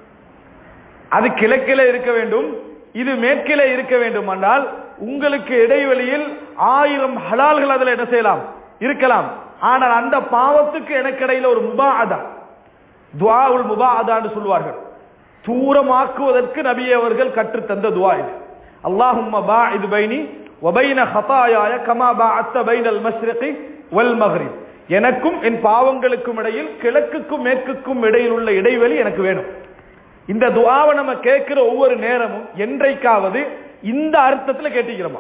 அது கிழக்கில இருக்க வேண்டும் இது மேற்கில இருக்க வேண்டும் என்றால் உங்களுக்கு இடைவெளியில் ஆயிரம் ஹலால்கள் அதுல என்ன செய்யலாம் இருக்கலாம் ஆனால் அந்த பாவத்துக்கு எனக்கு இடையில ஒரு முபாஅதா துவாவுல் முபாஅதான்னு சொல்வார்கள் தூரமாக்குவதற்கு நபி அவர்கள் கற்றுத்தந்த துவா இது அல்லாஹும்ம பாஇது பைனி வபைன ஹதாயாய கமா பாஅத்த பைனல் மஷ்ரிகி வல் மக்ரிப் எனக்கும் என் பாவங்களுக்கும் இடையில் கிழக்குக்கும் மேற்குக்கும் இடையில் உள்ள இடைவெளி எனக்கு வேணும் இந்த துவாவை நம்ம கேட்கிற ஒவ்வொரு நேரமும் என்றைக்காவது இந்த அர்த்தத்துல கேட்டிக்கிறோமா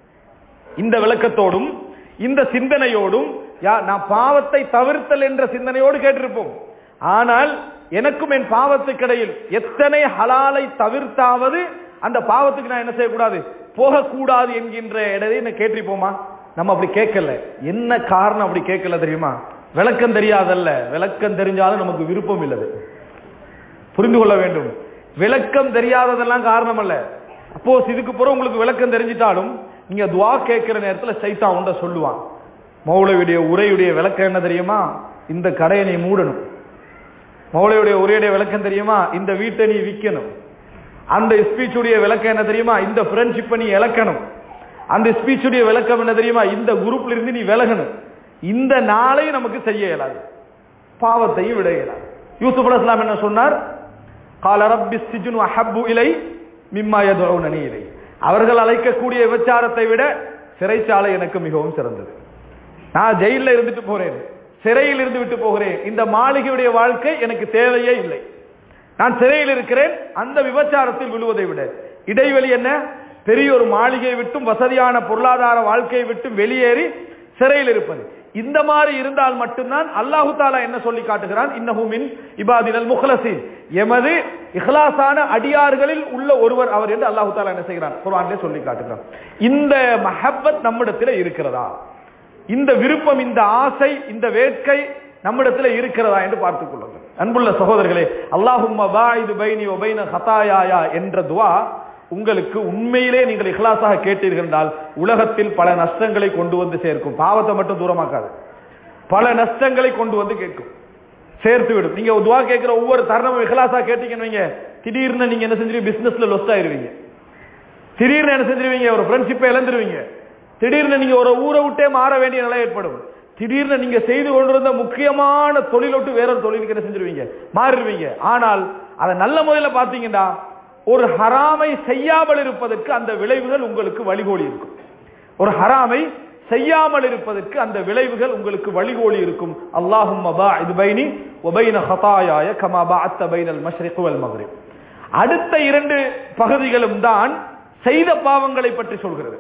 இந்த விளக்கத்தோடும் இந்த சிந்தனையோடும் யா நான் பாவத்தை தவிர்த்தல் என்ற சிந்தனையோடு கேட்டிருப்போம் ஆனால் எனக்கும் என் பாவத்துக்கிடையில் எத்தனை ஹலாலை தவிர்த்தாவது அந்த பாவத்துக்கு நான் என்ன செய்யக்கூடாது போகக்கூடாது என்கின்ற இடத்தை என்ன கேட்டிருப்போமா நம்ம அப்படி கேட்கல என்ன காரணம் அப்படி கேட்கல தெரியுமா விளக்கம் தெரியாதல்ல விளக்கம் தெரிஞ்சாலும் நமக்கு விருப்பம் இல்லது புரிந்து கொள்ள வேண்டும் விளக்கம் தெரியாததெல்லாம் காரணம் அல்ல அப்போ இதுக்கு பிறகு உங்களுக்கு விளக்கம் தெரிஞ்சிட்டாலும் நீங்க துவா கேட்கிற நேரத்துல சைத்தான் உண்ட சொல்லுவான் மௌலவியுடைய உரையுடைய விளக்கம் என்ன தெரியுமா இந்த கடையை நீ மூடணும் மௌலவியுடைய உரையுடைய விளக்கம் தெரியுமா இந்த வீட்டை நீ விற்கணும் அந்த ஸ்பீச்சுடைய விளக்கம் என்ன தெரியுமா இந்த ஃப்ரெண்ட்ஷிப்பை நீ இழக்கணும் அந்த ஸ்பீச்சுடைய விளக்கம் என்ன தெரியுமா இந்த குரூப்ல இருந்து நீ விலகணும் இந்த நாளை நமக்கு செய்ய இயலாது பாவத்தையும் விட இயலாது யூசுப் அலைஹிஸ்ஸலாம் என்ன சொன்னார் கால ரப்பி சிஜுன் அஹப்பு இலை மிம்மா யதுஊனனி இலை அவர்கள் அழைக்கக்கூடிய விபச்சாரத்தை விட சிறைச்சாலை எனக்கு மிகவும் சிறந்தது நான் ஜெயில்ல இருந்துட்டு போறேன் சிறையில் இருந்து விட்டு போகிறேன் இந்த மாளிகையுடைய வாழ்க்கை எனக்கு தேவையே இல்லை நான் சிறையில் இருக்கிறேன் அந்த விபச்சாரத்தில் விழுவதை விட இடைவெளி என்ன பெரிய ஒரு மாளிகையை விட்டும் வசதியான பொருளாதார வாழ்க்கையை விட்டும் வெளியேறி சிறையில் இருப்பது இந்த மாதிரி இருந்தால் மட்டும்தான் அல்லாஹு தாலா என்ன சொல்லி காட்டுகிறான் இன்னஹுமின் இபாதினல் முஹ்லசீன் எமது இஹ்லாஸான அடியார்களில் உள்ள ஒருவர் அவர் என்று அல்லாஹு தாலா என்ன செய்கிறான் குர்ஆனிலே சொல்லி காட்டுகிறான் இந்த மஹப்பத் நம்மிடத்தில் இருக்கிறதா இந்த விருப்பம் இந்த ஆசை இந்த வேட்கை நம்மிடத்தில் இருக்கிறதா என்று பார்த்துக் கொள்ளுங்கள் அன்புள்ள சகோதரர்களே அல்லாஹும்ம பாயிது பைனி ஒபைன ஹதாயாயா என்ற துவா உங்களுக்கு உண்மையிலே நீங்கள் இஹ்லாஸாக கேட்டீர்கள் என்றால் உலகத்தில் பல நஷ்டங்களை கொண்டு வந்து சேர்க்கும் பாவத்தை மட்டும் தூரமாக்காது பல நஷ்டங்களை கொண்டு வந்து கேட்கும் சேர்த்து விடும் நீங்க ஒரு துவா கேட்கிற ஒவ்வொரு தருணமும் இஹ்லாஸா கேட்டீங்கன்னு வைங்க திடீர்னு நீங்க என்ன செஞ்சிருவீங்க பிசினஸ்ல லொஸ்ட் ஆயிருவீங்க திடீர்னு என்ன செஞ்சிருவீங்க ஒரு ஃப்ரெண்ட்ஷிப்பை இழந்துருவீங்க திடீர்னு நீங்க ஒரு ஊரை விட்டே மாற வேண்டிய நிலை ஏற்படும் திடீர்னு நீங்க செய்து கொண்டிருந்த முக்கியமான தொழிலொட்டு வேறொரு தொழிலுக்கு என்ன செஞ்சிருவீங்க மாறிடுவீங்க ஆனால் அதை நல்ல முறையில பாத்தீங்கன்னா ஒரு ஹராமை செய்யாமல் இருப்பதற்கு அந்த விளைவுகள் உங்களுக்கு வழிகோலி இருக்கும் ஒரு ஹராமை செய்யாமல் இருப்பதற்கு அந்த விளைவுகள் உங்களுக்கு வழிகோலி இருக்கும் அல்லாஹும் இது பைனி ஒபைன ஹதாயாய கமா பாஅத்த பைனல் மஷ்ரிக் வல் மக்ரிப் அடுத்த இரண்டு பகுதிகளும் தான் செய்த பாவங்களை பற்றி சொல்கிறது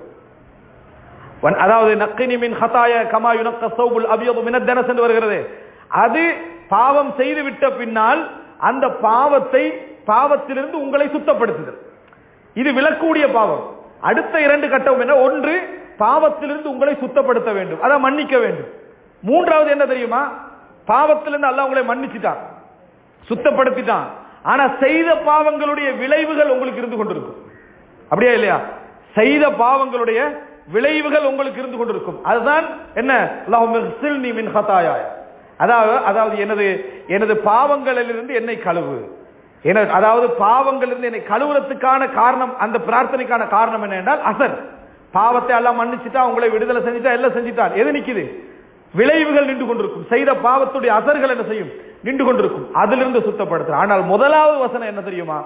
வன்- அதாவது நக்கினி மின் ஹதாய கமா யுனக்க சௌபுல் அபியது மினத்தனஸ் என்று வருகிறது அது பாவம் செய்து விட்ட பின்னால் அந்த பாவத்தை பாவத்திலிருந்து உங்களை சுத்தப்படுத்துதல் இது விலக்கூடிய பாவம் அடுத்த இரண்டு கட்டம் என்ன ஒன்று பாவத்திலிருந்து உங்களை சுத்தப்படுத்த வேண்டும் அதை மன்னிக்க வேண்டும் மூன்றாவது என்ன தெரியுமா பாவத்திலிருந்து அல்லாஹ் உங்களை மன்னிச்சிட்டான் சுத்தப்படுத்திட்டான் ஆனா செய்த பாவங்களுடைய விளைவுகள் உங்களுக்கு இருந்து கொண்டிருக்கும் அப்படியா இல்லையா செய்த பாவங்களுடைய விளைவுகள் உங்களுக்கு இருந்து கொண்டிருக்கும் அதுதான் என்ன அல்லாஹும்மி மின் ஹதாயாய அதாவது அதாவது எனது எனது பாவங்களிலிருந்து என்னை கழுவு என அதாவது பாவங்களிலிருந்து என்னை கழுவுறதுக்கான காரணம் அந்த பிரார்த்தனைக்கான காரணம் என்ன என்றால் அசர் பாவத்தை எல்லாம் மன்னிச்சுட்டா உங்களை விடுதலை செஞ்சுட்டா எல்லாம் செஞ்சுட்டான் எது நிக்குது விளைவுகள் நின்று கொண்டிருக்கும் செய்த பாவத்துடைய அசர்கள் என்ன செய்யும் நின்று கொண்டிருக்கும் அதிலிருந்து சுத்தப்படுத்த ஆனால் முதலாவது வசனம் என்ன தெரியுமா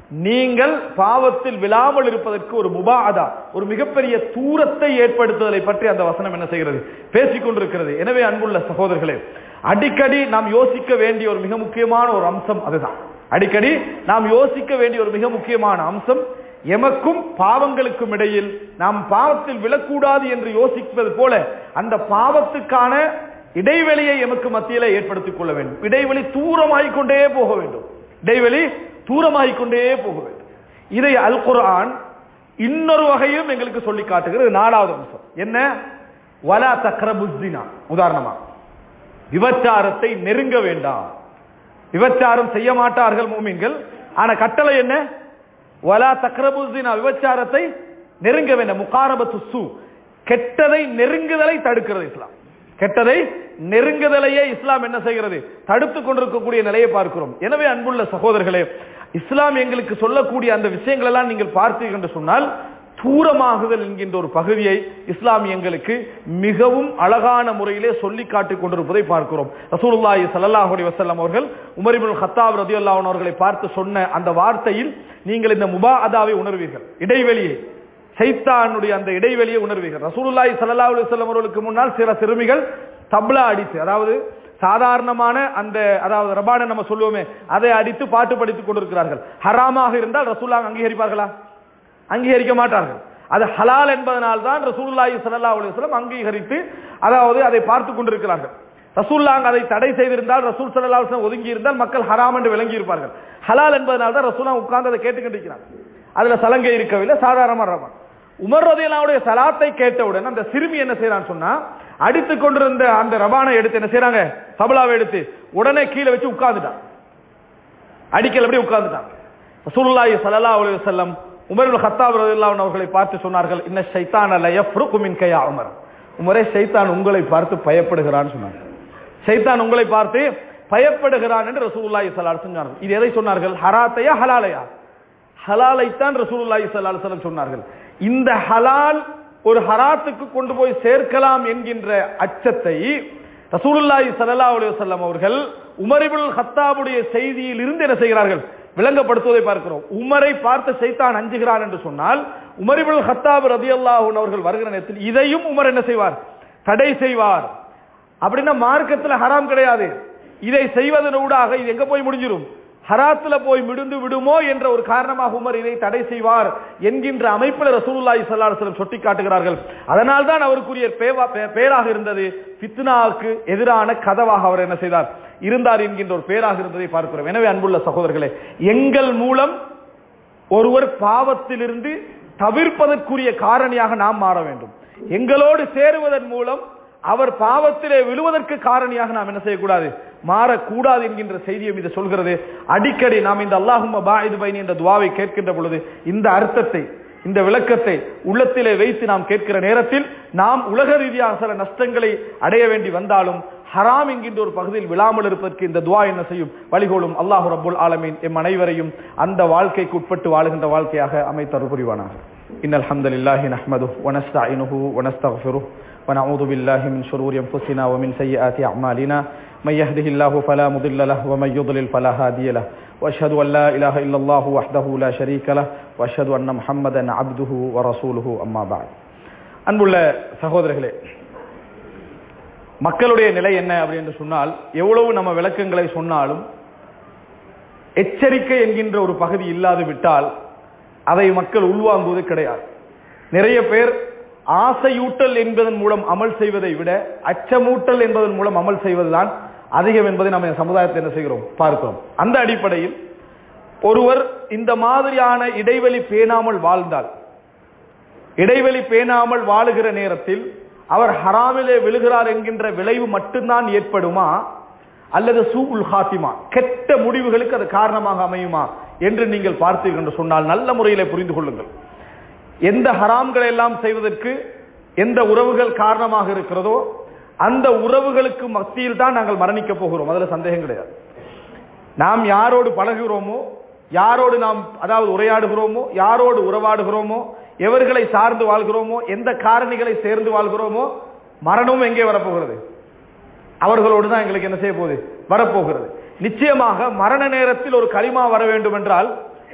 நீங்கள் பாவத்தில் விழாமல் இருப்பதற்கு ஒரு முபாதா ஒரு மிகப்பெரிய தூரத்தை ஏற்படுத்துதலை பற்றி அந்த வசனம் என்ன செய்கிறது பேசிக் கொண்டிருக்கிறது எனவே அன்புள்ள சகோதரர்களே அடிக்கடி நாம் யோசிக்க வேண்டிய ஒரு மிக முக்கியமான ஒரு அம்சம் அதுதான் அடிக்கடி நாம் யோசிக்க வேண்டிய ஒரு மிக முக்கியமான அம்சம் எமக்கும் பாவங்களுக்கும் இடையில் நாம் பாவத்தில் விழக்கூடாது என்று யோசிப்பது போல அந்த பாவத்துக்கான இடைவெளியை எமக்கு மத்தியில ஏற்படுத்திக் கொள்ள வேண்டும் இடைவெளி தூரமாகிக் கொண்டே போக வேண்டும் இடைவெளி தூரமாகிக் கொண்டே போக வேண்டும் இதை அல் குர்ஆன் இன்னொரு வகையும் எங்களுக்கு சொல்லி காட்டுகிறது நாலாவது அம்சம் என்ன வலா தக்ரபுஸ்தினா உதாரணமா விபச்சாரத்தை நெருங்க வேண்டாம் விபச்சாரம் செய்ய மாட்டார்கள் மூமின்கள் ஆனா கட்டளை என்ன வலா தக்ரபுஸ்தினா விபச்சாரத்தை நெருங்க வேண்டாம் முகாரபத்து சு கெட்டதை நெருங்குதலை தடுக்கிறது இஸ்லாம் கெட்டதை நெருங்குதலையே இஸ்லாம் என்ன செய்கிறது தடுத்துக் கொண்டிருக்கக்கூடிய நிலையை பார்க்கிறோம் எனவே அன்புள்ள சகோதரர்களே இஸ்லாம் எங்களுக்கு சொல்லக்கூடிய அந்த விஷயங்கள் எல்லாம் நீங்கள் பார்த்தீர்கள் என்று சொன்னால் தூரமாகுதல் என்கின்ற ஒரு பகுதியை இஸ்லாம் எங்களுக்கு மிகவும் அழகான முறையிலே சொல்லி காட்டிக் கொண்டிருப்பதை பார்க்கிறோம் ரசூலுல்லாஹி ஸல்லல்லாஹு அலைஹி வஸல்லம் அவர்கள் உமர் இப்னு கத்தாப் ரலியல்லாஹு அன்ஹு அவர்களை பார்த்து சொன்ன அந்த வார்த்தையில் நீங்கள் இந்த முபாஅதாவை உணர்வீர்கள் இடைவெளியை சைத்தானுடைய அந்த இடைவெளியை உணர்வீர்கள் ரசூலுல்லாஹி ஸல்லல்லாஹு அலைஹி வஸல்லம் அவர்களுக்கு முன்னால் சில சிறுமிகள் தப்லா அடித்து அதாவது சாதாரணமான அந்த அதாவது ரபான நம்ம சொல்லுவோமே அதை அடித்து பாட்டு படித்துக் கொண்டிருக்கிறார்கள் ஹராமாக இருந்தால் ரசூலுல்லாஹ் அங்கீகரிப்பார்களா அங்கீகரிக்க மாட்டார்கள் அது ஹலால் என்பதனால் தான் ரசூலுல்லாஹி ஸல்லல்லாஹு அலைஹி வஸல்லம் அங்கீகரித்து அதாவது அதை பார்த்து கொண்டிருக்கிறார்கள் ரசூல்லாங்க அதை தடை செய்திருந்தால் ரசூல் ஸல்லல்லாஹு அலைஹி வஸல்லம் ஒதுங்கி இருந்தால் மக்கள் ஹராம் என்று விளங்கி இருப்பார்கள் ஹலால் என்பதனால் தான் ரசூலா உட்கார்ந்து அதை கேட்டுக்கொண்டிருக்கிறார் அதுல சலங்கை இருக்கவில்லை சாதாரணமா ரமான் உமர் ரதியல்லாவுடைய சலாத்தை கேட்டவுடன் அந்த சிறுமி என்ன செய்யறான்னு சொன்னா அடித்துக் கொண்டிருந்த அந்த ரபானை எடுத்து என்ன செய்யறாங்க சபலாவை எடுத்து உடனே கீழே வச்சு உட்கார்ந்துட்டான் அடிக்கல் அப்படியே உட்கார்ந்துட்டான் ரசூலுல்லாஹி ஸல்லல்லாஹு அலைஹி வஸல்லம் உமர் இப்னு கத்தாப் ரலியல்லாஹு அவர்களை பார்த்து சொன்னார்கள் இன்ன ஷைத்தான ல யஃப்ருக்கு மின் கயா உமர் உமரே ஷைத்தான் உங்களை பார்த்து பயப்படுகிறான்னு சொன்னாங்க ஷைத்தான் உங்களை பார்த்து பயப்படுகிறான் என்று ரசூலுல்லாஹி ஸல்லல்லாஹு அலைஹி வஸல்லம் சொன்னார்கள் இது எதை சொன்னார்கள் ஹராத்தையா ஹலாலையா ஹலாலைத்தான் ரசூலுல்லாஹி ஸல்லல்லாஹு அலைஹி வஸல்லம் சொன்னார்கள் இந்த ஹலால் ஒரு ஹராத்துக்கு கொண்டு போய் சேர்க்கலாம் என்கின்ற அச்சத்தை ரசூலுல்லாஹி ஸல்லல்லாஹு அலைஹி வஸல்லம் அவர்கள் உமர் இப்னு ஹத்தாபுடைய செய்தியில் இருந்து என்ன செய்கிறார்கள் விளங்கப்படுத்துவதை பார்க்கிறோம் உமரை பார்த்து சைத்தான் அஞ்சுகிறான் என்று சொன்னால் உமர் இப்னு ஹத்தாப் ரலியல்லாஹு அன்ஹு அவர்கள் வருகிற நேரத்தில் இதையும் உமர் என்ன செய்வார் தடை செய்வார் அப்படின்னா மார்க்கத்தில் ஹராம் கிடையாது இதை செய்வதன் ஊடாக இது எங்க போய் முடிஞ்சிரும் ஹராத்துல போய் மிடுந்து விடுமோ என்ற ஒரு காரணமாக உமர் இதை தடை செய்வார் என்கின்ற அமைப்பில் ரசூலுல்லாஹி ஸல்லல்லாஹு அலைஹி வஸல்லம் சுட்டி காட்டுகிறார்கள் அதனால் தான் அவருக்குரிய பேவா- பே- பேராக இருந்தது ஃபித்னாவுக்கு எதிரான கதவாக அவர் என்ன செய்தார் இருந்தார் என்கின்ற ஒரு பேராக இருந்ததை பார்க்கிறோம் எனவே அன்புள்ள சகோதரர்களே எங்கள் மூலம் ஒருவர் பாவத்திலிருந்து தவிர்ப்பதற்குரிய காரணியாக நாம் மாற வேண்டும் எங்களோடு சேருவதன் மூலம் அவர் பாவத்திலே விழுவதற்கு காரணியாக நாம் என்ன செய்யக்கூடாது மாறக்கூடாது என்கின்ற செய்தியும் இது சொல்கிறது அடிக்கடி நாம் இந்த அல்லாஹும் பாயிது பைனி என்ற துவாவை கேட்கின்ற பொழுது இந்த அர்த்தத்தை இந்த விளக்கத்தை உள்ளத்திலே வைத்து நாம் கேட்கிற நேரத்தில் நாம் உலக ரீதியாக சில நஷ்டங்களை அடைய வேண்டி வந்தாலும் ஹராம் என்கின்ற ஒரு பகுதியில் விழாமல் இருப்பதற்கு இந்த துவா என்ன செய்யும் வழிகோலும் அல்லாஹு ரப்புல் ஆலமீன் எம் அனைவரையும் அந்த வாழ்க்கைக்கு உட்பட்டு வாழுகின்ற வாழ்க்கையாக அமைத்தருள் புரிவானாக இன் அல்ஹம்துலில்லாஹி நஹ்மதுஹு வ நஸ்தஈனுஹு வ நஸ்தக்ஃபிருஹு ونعوذ بالله من شرور انفسنا ومن سيئات اعمالنا من يهده الله فلا مضل له ومن يضلل فلا هادي له واشهد ان لا اله الا الله وحده لا شريك له واشهد ان محمدا عبده ورسوله اما بعد அன்புள்ள சகோதரர்களே மக்களுடைய நிலை என்ன அப்படின்னு சொன்னால் எவ்வளவு நம்ம விளக்கங்களை சொன்னாலும் எச்சரிக்கை என்கின்ற ஒரு பகுதி இல்லாது விட்டால் அதை மக்கள் உள்வாங்குவது கிடையாது நிறைய பேர் ஆசையூட்டல் என்பதன் மூலம் அமல் செய்வதை விட அச்சமூட்டல் என்பதன் மூலம் அமல் செய்வதுதான் அதிகம் என்பதை நம்ம இந்த சமுதாயத்தை என்ன செய்கிறோம் பார்க்கிறோம் அந்த அடிப்படையில் ஒருவர் இந்த மாதிரியான இடைவெளி பேணாமல் வாழ்ந்தால் இடைவெளி பேணாமல் வாழுகிற நேரத்தில் அவர் ஹராமிலே விழுகிறார் என்கின்ற விளைவு மட்டும்தான் ஏற்படுமா அல்லது சூஉல் ஹாத்திமா கெட்ட முடிவுகளுக்கு அது காரணமாக அமையுமா என்று நீங்கள் பார்த்தீர்கள் என்று சொன்னால் நல்ல முறையிலே புரிந்து கொள்ளுங்கள் எந்த ஹராம்களை எல்லாம் செய்வதற்கு எந்த உறவுகள் காரணமாக இருக்கிறதோ அந்த உறவுகளுக்கு மத்தியில் தான் நாங்கள் மரணிக்க போகிறோம் அதுல சந்தேகம் கிடையாது நாம் யாரோடு பழகுகிறோமோ யாரோடு நாம் அதாவது உரையாடுகிறோமோ யாரோடு உறவாடுகிறோமோ எவர்களை சார்ந்து வாழ்கிறோமோ எந்த காரணிகளை சேர்ந்து வாழ்கிறோமோ மரணமும் எங்கே வரப்போகிறது அவர்களோடு தான் எங்களுக்கு என்ன செய்ய போகுது வரப்போகிறது நிச்சயமாக மரண நேரத்தில் ஒரு களிமா வர வேண்டும் என்றால்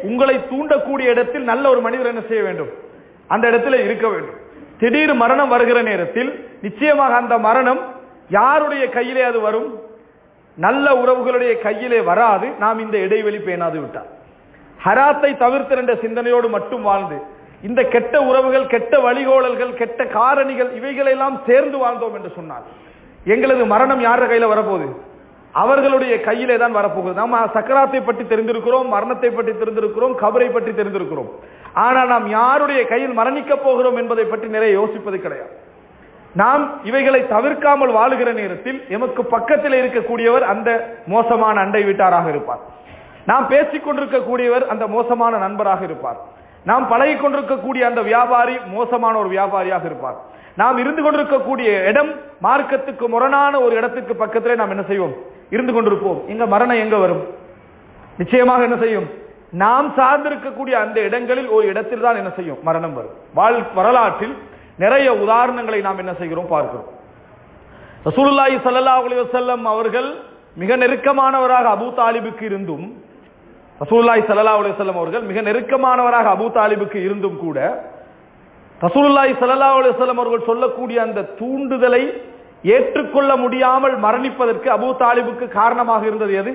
உங்களை தூண்டக்கூடிய இடத்தில் நல்ல ஒரு மனிதர் என்ன செய்ய வேண்டும் அந்த இடத்துல இருக்க வேண்டும் திடீர் மரணம் வருகிற நேரத்தில் நிச்சயமாக அந்த மரணம் யாருடைய கையிலே அது வரும் நல்ல உறவுகளுடைய கையிலே வராது நாம் இந்த இடைவெளி பேணாது விட்டார் ஹராத்தை தவிர்த்திருந்த சிந்தனையோடு மட்டும் வாழ்ந்து இந்த கெட்ட உறவுகள் கெட்ட வழிகோளல்கள் கெட்ட காரணிகள் இவைகளெல்லாம் சேர்ந்து வாழ்ந்தோம் என்று சொன்னார் எங்களது மரணம் யார கையில வரப்போகுது அவர்களுடைய கையிலே தான் வரப்போகுது நம்ம சக்கராத்தை பற்றி தெரிந்திருக்கிறோம் மரணத்தை பற்றி தெரிந்திருக்கிறோம் கபரை பற்றி தெரிந்திருக்கிறோம் ஆனால் நாம் யாருடைய கையில் மரணிக்க போகிறோம் என்பதை பற்றி நிறைய யோசிப்பது கிடையாது நாம் இவைகளை தவிர்க்காமல் வாழுகிற நேரத்தில் எமக்கு பக்கத்தில் இருக்கக்கூடியவர் அந்த மோசமான அண்டை வீட்டாராக இருப்பார் நாம் பேசிக் கொண்டிருக்கக்கூடியவர் அந்த மோசமான நண்பராக இருப்பார் நாம் பழகி கொண்டிருக்கக்கூடிய அந்த வியாபாரி மோசமான ஒரு வியாபாரியாக இருப்பார் நாம் இருந்து கொண்டிருக்கக்கூடிய இடம் மார்க்கத்துக்கு முரணான ஒரு இடத்துக்கு பக்கத்திலே நாம் என்ன செய்வோம் இருந்து கொண்டிருப்போம் இங்க மரணம் எங்க வரும் நிச்சயமாக என்ன செய்யும் நாம் சார்ந்திருக்கக்கூடிய அந்த இடங்களில் ஒரு இடத்தில் தான் என்ன செய்யும் மரணம் வரும் வாழ் வரலாற்றில் நிறைய உதாரணங்களை நாம் என்ன செய்கிறோம் பார்க்கிறோம் ரசூலுல்லாஹி ஸல்லல்லாஹு அலைஹி வஸல்லம் அவர்கள் மிக நெருக்கமானவராக அபூ தாலிபுக்கு இருந்தும் ரசூலுல்லாஹி ஸல்லல்லாஹு அலைஹி வஸல்லம் அவர்கள் மிக நெருக்கமானவராக அபூ தாலிபுக்கு இருந்தும் கூட ரசூலுல்லாஹி ஸல்லல்லாஹு அலைஹி வஸல்லம் அவர்கள் சொல்லக்கூடிய அந்த தூண்டுதலை ஏற்றுக்கொள்ள முடியாமல் மரணிப்பதற்கு அபூ தாலிபுக்கு காரணமாக இருந்தது எது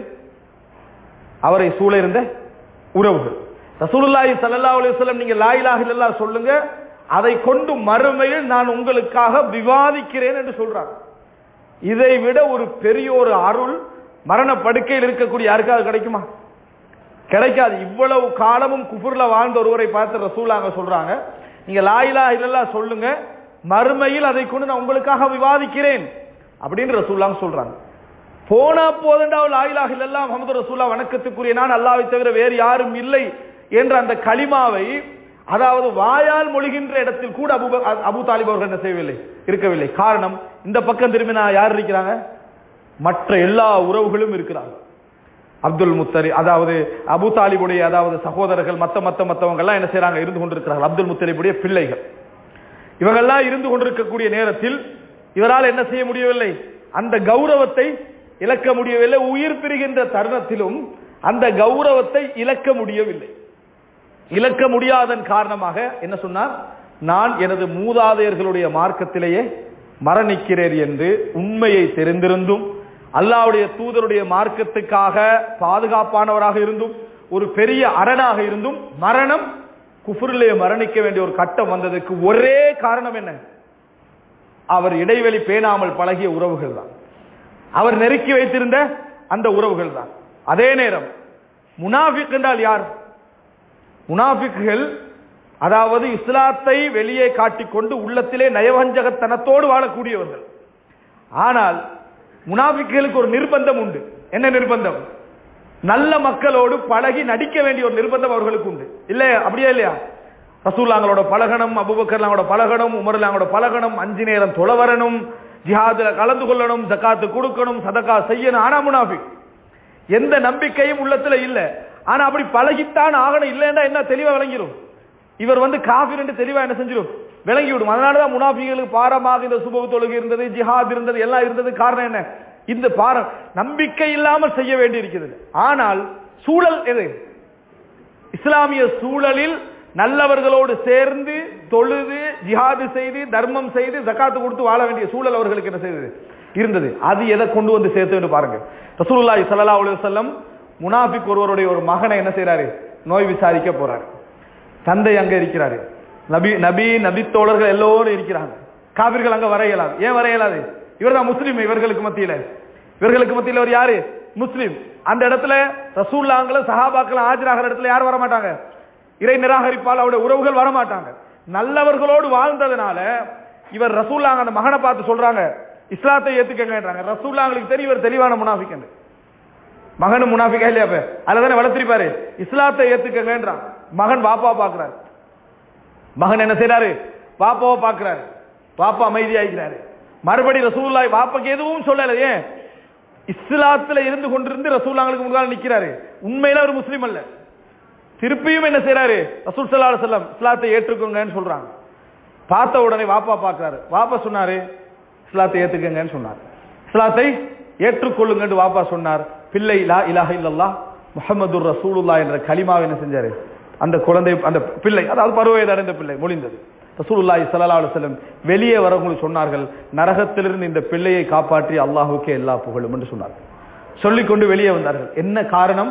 அவரை சூழ இருந்த உறவுகள் ரசூலுல்லாஹி ஸல்லல்லாஹு அலைஹி வஸல்லம் நீங்க லா இலாஹ இல்லல்லாஹ் சொல்லுங்க அதை கொண்டு மறுமையில் நான் உங்களுக்காக விவாதிக்கிறேன் என்று சொல்றாங்க இதை விட ஒரு பெரிய ஒரு அருள் மரண படுக்கையில் இருக்கக்கூடிய யாருக்காவது கிடைக்குமா கிடைக்காது இவ்வளவு காலமும் குஃபுர்ல வாழ்ந்த ஒருவரை பார்த்து ரசூலாங்க சொல்றாங்க நீங்க லாயிலா இல்லல்லா சொல்லுங்க மறுமையில் அதை கொண்டு நான் உங்களுக்காக விவாதிக்கிறேன் அப்படின்னு ரசூலாங்க சொல்றாங்க போனா போதண்டா லாயிலாக இல்லல்லா முகமது ரசூல்லா வணக்கத்துக்குரிய நான் அல்லாவை தவிர வேறு யாரும் இல்லை என்ற அந்த களிமாவை அதாவது வாயால் மொழிகின்ற இடத்தில் கூட அபு அபு தாலிப் அவர்கள் என்ன செய்யவில்லை இருக்கவில்லை காரணம் இந்த பக்கம் திரும்பினா யார் இருக்கிறாங்க மற்ற எல்லா உறவுகளும் இருக்கிறாங்க அப்துல் முத்தரி அதாவது அபு தாலிபுடைய அதாவது சகோதரர்கள் மத்த மத்த மத்தவங்க எல்லாம் என்ன செய்யறாங்க இருந்து கொண்டிருக்கிறார்கள் அப்துல் முத்தலிபுடைய பிள்ளைகள் இவங்கெல்லாம் இருந்து கொண்டிருக்கக்கூடிய நேரத்தில் இவரால் என்ன செய்ய முடியவில்லை அந்த கௌரவத்தை இழக்க முடியவில்லை உயிர் பிரிகின்ற தருணத்திலும் அந்த கௌரவத்தை இழக்க முடியவில்லை இழக்க முடியாதன் காரணமாக என்ன சொன்னார் நான் எனது மூதாதையர்களுடைய மார்க்கத்திலேயே மரணிக்கிறேன் என்று உண்மையை தெரிந்திருந்தும் அல்லாவுடைய தூதருடைய மார்க்கத்துக்காக பாதுகாப்பானவராக இருந்தும் ஒரு பெரிய அரணாக இருந்தும் மரணம் குஃபுரிலே மரணிக்க வேண்டிய ஒரு கட்டம் வந்ததுக்கு ஒரே காரணம் என்ன அவர் இடைவெளி பேணாமல் பழகிய உறவுகள் தான் அவர் நெருக்கி வைத்திருந்த அந்த உறவுகள் தான் அதே நேரம் முனாஃபிக் என்றால் யார் முனாஃபிக்குகள் அதாவது இஸ்லாத்தை வெளியே காட்டிக்கொண்டு உள்ளத்திலே நயவஞ்சகத்தனத்தோடு வாழக்கூடியவர்கள் ஆனால் முனாஃபிக்குகளுக்கு ஒரு நிர்பந்தம் உண்டு என்ன நிர்பந்தம் நல்ல மக்களோடு பழகி நடிக்க வேண்டிய ஒரு நிர்பந்தம் அவர்களுக்கு உண்டு இல்லையா அப்படியே இல்லையா ரசூல்லாங்களோட பழகணும் அபுபக்கர்லாங்களோட பழகணும் உமர்லாங்களோட பழகணும் அஞ்சு நேரம் தொலை வரணும் ஜிஹாதுல கலந்து கொள்ளணும் ஜக்காத்து கொடுக்கணும் சதக்கா செய்யணும் ஆனா முனாஃபிக் எந்த நம்பிக்கையும் உள்ளத்துல இல்ல ஆனா அப்படி பழகித்தான் ஆகணும் இல்லைன்னா என்ன தெளிவா விளங்கிடும் இவர் வந்து காஃபிர் என்று தெளிவா என்ன செஞ்சிடும் விளங்கி விடும் அதனாலதான் முனாஃபிகளுக்கு பாரமாக இந்த சுப தொழுகை இருந்தது ஜிஹாத் இருந்தது எல்லாம் இருந்தது காரணம் என்ன இந்த பாரம் நம்பிக்கை இல்லாமல் செய்ய வேண்டி இருக்கிறது ஆனால் சூழல் எது இஸ்லாமிய சூழலில் நல்லவர்களோடு சேர்ந்து தொழுது ஜிஹாது செய்து தர்மம் செய்து ஜக்காத்து கொடுத்து வாழ வேண்டிய சூழல் அவர்களுக்கு என்ன செய்தது இருந்தது அது எதை கொண்டு வந்து சேர்த்து பாருங்க ரசூலுல்லாஹி ஸல்லல்லாஹு அலைஹி வஸல்லம் முனாஃபிக் ஒருவருடைய ஒரு மகனை என்ன செய்யறாரு நோய் விசாரிக்க போறாரு தந்தை அங்க இருக்கிறாரு நபி நபி நபி தோழர்கள் எல்லோரும் இருக்கிறாங்க காபிர்கள் அங்க வர இயலாது ஏன் வர இயலாது இவர் தான் முஸ்லீம் இவர்களுக்கு மத்தியில இவர்களுக்கு மத்தியில ஒரு யாரு முஸ்லீம் அந்த இடத்துல ரசூல்லாங்களும் சஹாபாக்களும் ஆஜராகிற இடத்துல யாரும் வர மாட்டாங்க இறை நிராகரிப்பால் அவருடைய உறவுகள் வர மாட்டாங்க நல்லவர்களோடு வாழ்ந்ததுனால இவர் ரசூல்லாங்க அந்த மகனை பார்த்து சொல்றாங்க இஸ்லாத்தை ஏத்துக்கங்கன்றாங்க ரசூல்லாங்களுக்கு தெரியும் இவர் தெளிவான முனாஃபிக் மகனும் முனாஃபிக்கா இல்லையா அப்ப அதுதானே வளர்த்திருப்பாரு இஸ்லாத்தை ஏத்துக்கங்கன்றான் மகன் பாப்பா பாக்குறாரு மகன் என்ன செய்யறாரு பாப்பாவை பாக்குறாரு பாப்பா அமைதியாகிறாரு மறுபடி ரசூல்லாய் பாப்பாக்கு எதுவும் சொல்லல ஏன் இஸ்லாத்துல இருந்து கொண்டிருந்து ரசூல்லாங்களுக்கு முன்னால் நிக்கிறாரு உண்மையில ஒரு முஸ்லீம் அல்ல திருப்பியும் என்ன செய்யறாரு ரசூல் சல்லா செல்லம் இஸ்லாத்தை ஏற்றுக்கோங்கன்னு சொல்றாங்க பார்த்த உடனே வாப்பா பார்க்கிறாரு வாப்பா சொன்னாரு இஸ்லாத்தை ஏத்துக்கங்கன்னு சொன்னார் இஸ்லாத்தை ஏற்றுக்கொள்ளுங்கன்னு வாப்பா சொன்னார் பிள்ளை லா இலாஹ இல்லல்லா முஹம்மது ரசூலுல்லா என்ற கலிமாவை என்ன செஞ்சாரு அந்த குழந்தை அந்த பிள்ளை அதாவது பருவ வயது அடைந்த பிள்ளை மொழிந்தது ரசூலுல்லாஹி ஸல்லல்லாஹு அலைஹி வஸல்லம் வெளியே வரவங்களுக்கு சொன்னார்கள் நரகத்திலிருந்து இந்த பிள்ளையை காப்பாற்றி அல்லாஹ்வுக்கே எல்லா புகழும் என்று சொன்னார்கள் சொல்லிக்கொண்டு வெளியே வந்தார்கள் என்ன காரணம்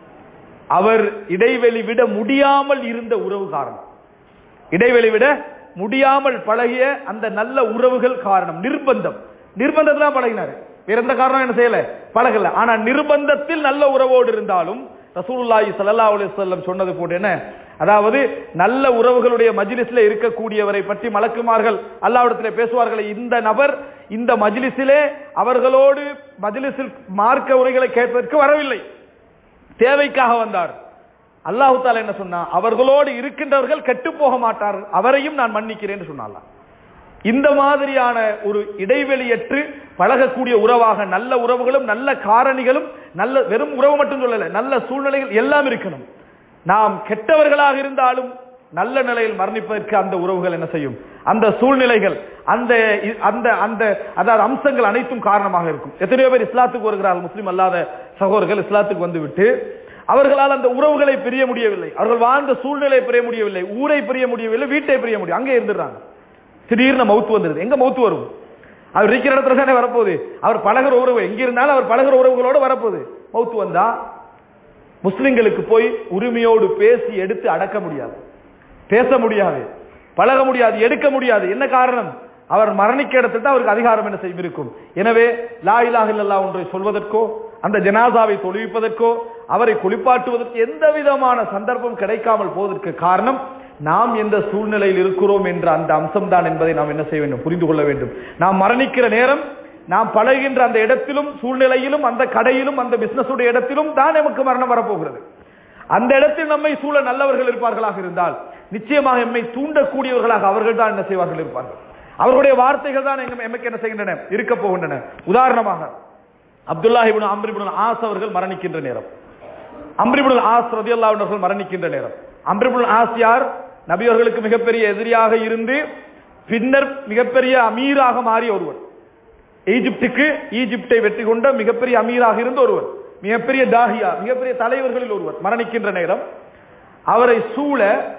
அவர் இடைவெளி விட முடியாமல் இருந்த உறவு காரணம் இடைவெளி விட முடியாமல் பழகிய அந்த நல்ல உறவுகள் காரணம் நிர்பந்தம் நிர்பந்தத்துல தான் பழகினாரு வேற எந்த காரணம் என்ன செய்யல பழகல ஆனா நிர்பந்தத்தில் நல்ல உறவோடு இருந்தாலும் ரசூலுல்லாஹி ஸல்லல்லாஹு அலைஹி வஸல்லம் சொன்னது போட்டு என்ன அதாவது நல்ல உறவுகளுடைய மஜ்லிஸ்ல இருக்கக்கூடியவரை பற்றி மலக்குமார்கள் அல்லாஹ்விடத்திலே பேசுவார்களே இந்த நபர் இந்த மஜ்லிஸிலே அவர்களோடு மஜ்லிஸில் மார்க்க உரைகளை கேட்பதற்கு வரவில்லை தேவைக்காக வந்தார் அல்லாஹு தாலா என்ன சொன்னா அவர்களோடு இருக்கின்றவர்கள் கெட்டு போக மாட்டார் அவரையும் நான் மன்னிக்கிறேன் சொன்னால இந்த மாதிரியான ஒரு இடைவெளியற்று பழகக்கூடிய உறவாக நல்ல உறவுகளும் நல்ல காரணிகளும் நல்ல வெறும் உறவு மட்டும் சொல்லல நல்ல சூழ்நிலைகள் எல்லாம் இருக்கணும் நாம் கெட்டவர்களாக இருந்தாலும் நல்ல நிலையில் மரணிப்பதற்கு அந்த உறவுகள் என்ன செய்யும் அந்த சூழ்நிலைகள் அந்த அந்த அந்த அதாவது அம்சங்கள் அனைத்தும் காரணமாக இருக்கும் எத்தனையோ பேர் இஸ்லாத்துக்கு வருகிறார்கள் முஸ்லீம் அல்லாத சகோதரர்கள் இஸ்லாத்துக்கு வந்துவிட்டு அவர்களால் அந்த உறவுகளை பிரிய முடியவில்லை அவர்கள் வாழ்ந்த சூழ்நிலை பிரிய முடியவில்லை ஊரை பிரிய முடியவில்லை வீட்டை பிரிய முடியும் அங்கே இருந்துடுறாங்க திடீர்னு மவுத்து வந்துருது எங்க மவுத்து வரும் அவர் இருக்கிற இடத்துல தானே வரப்போகுது அவர் பழகிற உறவு எங்க இருந்தாலும் அவர் பழகிற உறவுகளோடு வரப்போகுது மவுத்து வந்தா முஸ்லிம்களுக்கு போய் உரிமையோடு பேசி எடுத்து அடக்க முடியாது பேச முடியாது பழக முடியாது எடுக்க முடியாது என்ன காரணம் அவர் மரணிக்க இடத்தில் தான் அவருக்கு அதிகாரம் என்ன செய்யும் இருக்கும் எனவே லா இலாஹ இல்லல்லாஹ் ஒன்றை சொல்வதற்கோ அந்த ஜனாசாவை தொழுவிப்பதற்கோ அவரை குளிப்பாட்டுவதற்கு எந்த விதமான சந்தர்ப்பம் கிடைக்காமல் போவதற்கு காரணம் நாம் எந்த சூழ்நிலையில் இருக்கிறோம் என்ற அந்த அம்சம்தான் என்பதை நாம் என்ன செய்ய வேண்டும் புரிந்து கொள்ள வேண்டும் நாம் மரணிக்கிற நேரம் நாம் பழகின்ற அந்த இடத்திலும் சூழ்நிலையிலும் அந்த கடையிலும் அந்த பிசினஸ் உடைய இடத்திலும் தான் நமக்கு மரணம் வரப்போகிறது அந்த இடத்தில் நம்மை சூழ நல்லவர்கள் இருப்பார்களாக இருந்தால் நிச்சயமாக எம்மை தூண்டக்கூடியவர்களாக அவர்கள் தான் என்ன செய்வார்கள் இருப்பார்கள் அவர்களுடைய வார்த்தைகள் தான் எமக்கு என்ன செய்கின்றன இருக்க போகின்றன உதாரணமாக அப்துல்லாஹிபின் அம்ரிபுன் ஆஸ் அவர்கள் மரணிக்கின்ற நேரம் அம்ரிபுல் ஆஸ் ரதி அவர்கள் மரணிக்கின்ற நேரம் அம்ரிபுல் ஆஸ் யார் நபியவர்களுக்கு மிகப்பெரிய எதிரியாக இருந்து பின்னர் மிகப்பெரிய அமீராக மாறிய ஒருவர் ஈஜிப்டுக்கு ஈஜிப்டை வெற்றி கொண்ட மிகப்பெரிய அமீராக இருந்த ஒருவர் மிகப்பெரிய தாகியா மிகப்பெரிய தலைவர்களில் ஒருவர் மரணிக்கின்ற நேரம் அவரை சூழ